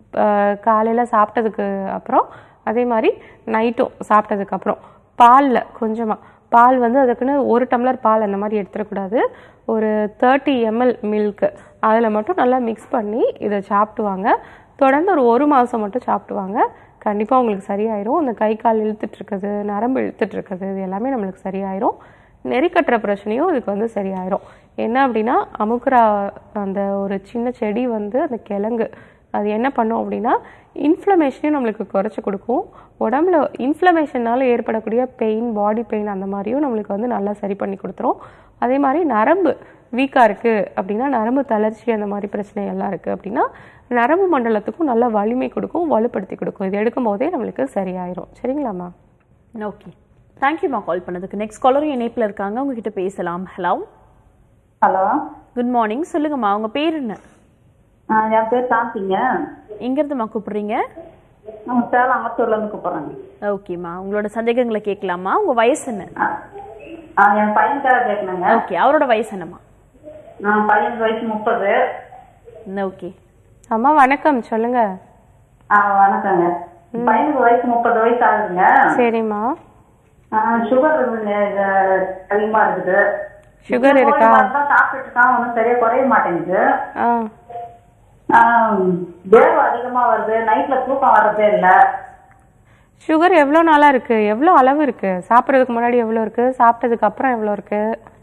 காலையில் சாப்பிட்டதுக்கு அப்புறம் அதே மாதிரி நைட்டும் சாப்பிட்டதுக்கு அப்புறம் பாலில் கொஞ்சமாக பால் வந்து அதுக்குன்னு ஒரு டம்ளர் பால் அந்த மாதிரி எடுத்துடக்கூடாது ஒரு தேர்ட்டி எம்எல் மில்க்கு அதில் மட்டும் நல்லா மிக்ஸ் பண்ணி இதை சாப்பிட்டு வாங்க தொடர்ந்து ஒரு ஒரு மாதம் மட்டும் சாப்பிட்டு வாங்க கண்டிப்பாக உங்களுக்கு சரியாயிரும் அந்த கை கால் இழுத்துட்டு இருக்குது நரம்பு இழுத்துட்டு இருக்குது இது எல்லாமே நம்மளுக்கு சரியாயிரும் நெறிக்கட்டுற பிரச்சனையும் இதுக்கு வந்து சரியாயிரும் என்ன அப்படின்னா அமுக்குரா அந்த ஒரு சின்ன செடி வந்து அந்த கிழங்கு அது என்ன பண்ணும் அப்படின்னா இன்ஃப்ளமேஷனையும் நம்மளுக்கு குறைச்சி கொடுக்கும் உடம்புல இன்ஃப்ளமேஷனால் ஏற்படக்கூடிய பெயின் பாடி பெயின் அந்த மாதிரியும் நம்மளுக்கு வந்து நல்லா சரி பண்ணி கொடுத்துரும் அதே மாதிரி நரம்பு வீக்காக இருக்குது அப்படின்னா நரம்பு தளர்ச்சி அந்த மாதிரி பிரச்சனை எல்லாம் இருக்குது அப்படின்னா நரம்பு மண்டலத்துக்கும் நல்ல வலிமை கொடுக்கும் வலுப்படுத்தி கொடுக்கும் இது எடுக்கும் போதே நம்மளுக்கு சரியாயிரும் சரிங்களாம்மா ஓகே தேங்க்யூம்மா கால் பண்ணதுக்கு நெக்ஸ்ட் காலரும் இணைப்பில் இருக்காங்க உங்ககிட்ட பேசலாம் ஹலோ ஹலோ குட் மார்னிங் சொல்லுங்கம்மா உங்க பேர் என்ன ஆ, என் பேர் சாந்திங்க எங்கேருந்துமா கூப்பிடுறீங்க நான் சேலம் அமத்தூர்ல இருந்து கூப்பிடுறேங்க ஓகேம்மா உங்களோட சந்தேகங்களை கேட்கலாமா உங்க வயசு என்ன ஆ, ஆ, என் பையனுக்காக கேட்கணுங்க ஓகே அவரோட வயசு என்னம்மா நான் பையனுக்கு வயசு முப்பது ஓகே அம்மா வணக்கம் சொல்லுங்க ஆ வணக்கங்க பையனுக்கு வயசு முப்பது வயசு ஆகுதுங்க சரிம்மா ஆ, சுகர் இருக்குங்க இது அதிகமா இருக்குது சுகர் இந்த இருக்கா? கோழி மருந்துலாம் சாப்பிட்டுட்டு இருக்கான் ஒன்றும் சரியா குறைய மாட்டேங்குது ஆ ஆ, வேர்வை அதிகமா வருது நைட்ல தூக்கம் வர்றதே இல்ல சுகர் எவ்வளோ நாளாக இருக்கு எவ்வளோ அளவு இருக்கு சாப்பிட்றதுக்கு முன்னாடி எவ்வளோ இருக்கு சாப்பிட்டதுக்கு அப்புறம் எவ்வளோ இருக்கு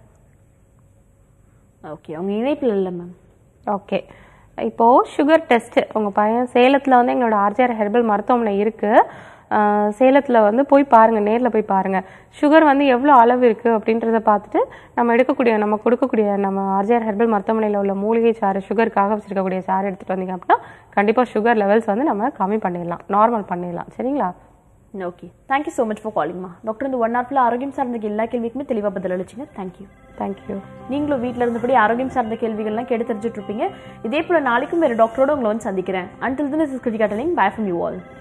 ஓகே அவங்க இணைப்பில் இல்லை மேம் ஓகே இப்போ சுகர் டெஸ்ட் உங்க பையன் சேலத்துல வந்து எங்களோட ஆர்ஜிஆர் ஹெர்பல் மருத்துவமனை இருக்கு ஆஹ் சேலத்துல வந்து போய் பாருங்க நேர்ல போய் பாருங்க சுகர் வந்து எவ்வளோ அளவு இருக்கு அப்படின்றத பார்த்துட்டு நம்ம எடுக்கக்கூடிய நம்ம கொடுக்கக்கூடிய நம்ம ஆர்ஜிஆர் ஹெர்பல் மருத்துவமனையில் உள்ள மூலிகை சாறு சுகருக்காக வச்சிருக்கக்கூடிய சாறு எடுத்துட்டு வந்தீங்க அப்படின்னா கண்டிப்பா சுகர் லெவல்ஸ் வந்து நம்ம கம்மி பண்ணிடலாம் நார்மல் பண்ணிடலாம் சரிங்களா okay thank you so much for காலிங்மா டாக்டர் இந்த ஒன் ஹவர்ல ஆரோக்கியம் சார்ந்த எல்லா கேள்விக்குமே தெளிவாக பதில் அளிச்சிங்க தேங்க்யூ தேங்க்யூ நீங்களும் வீட்டில் இருந்தபடி ஆரோக்கியம் சார்ந்த கேள்விகள்லாம் கேட்டு தெரிஞ்சுட்டு இருப்பீங்க இதே போல நாளைக்கும் வேறு டாக்டரோட உங்களை வந்து சந்திக்கிறேன் until then is Krithika telling bye from you all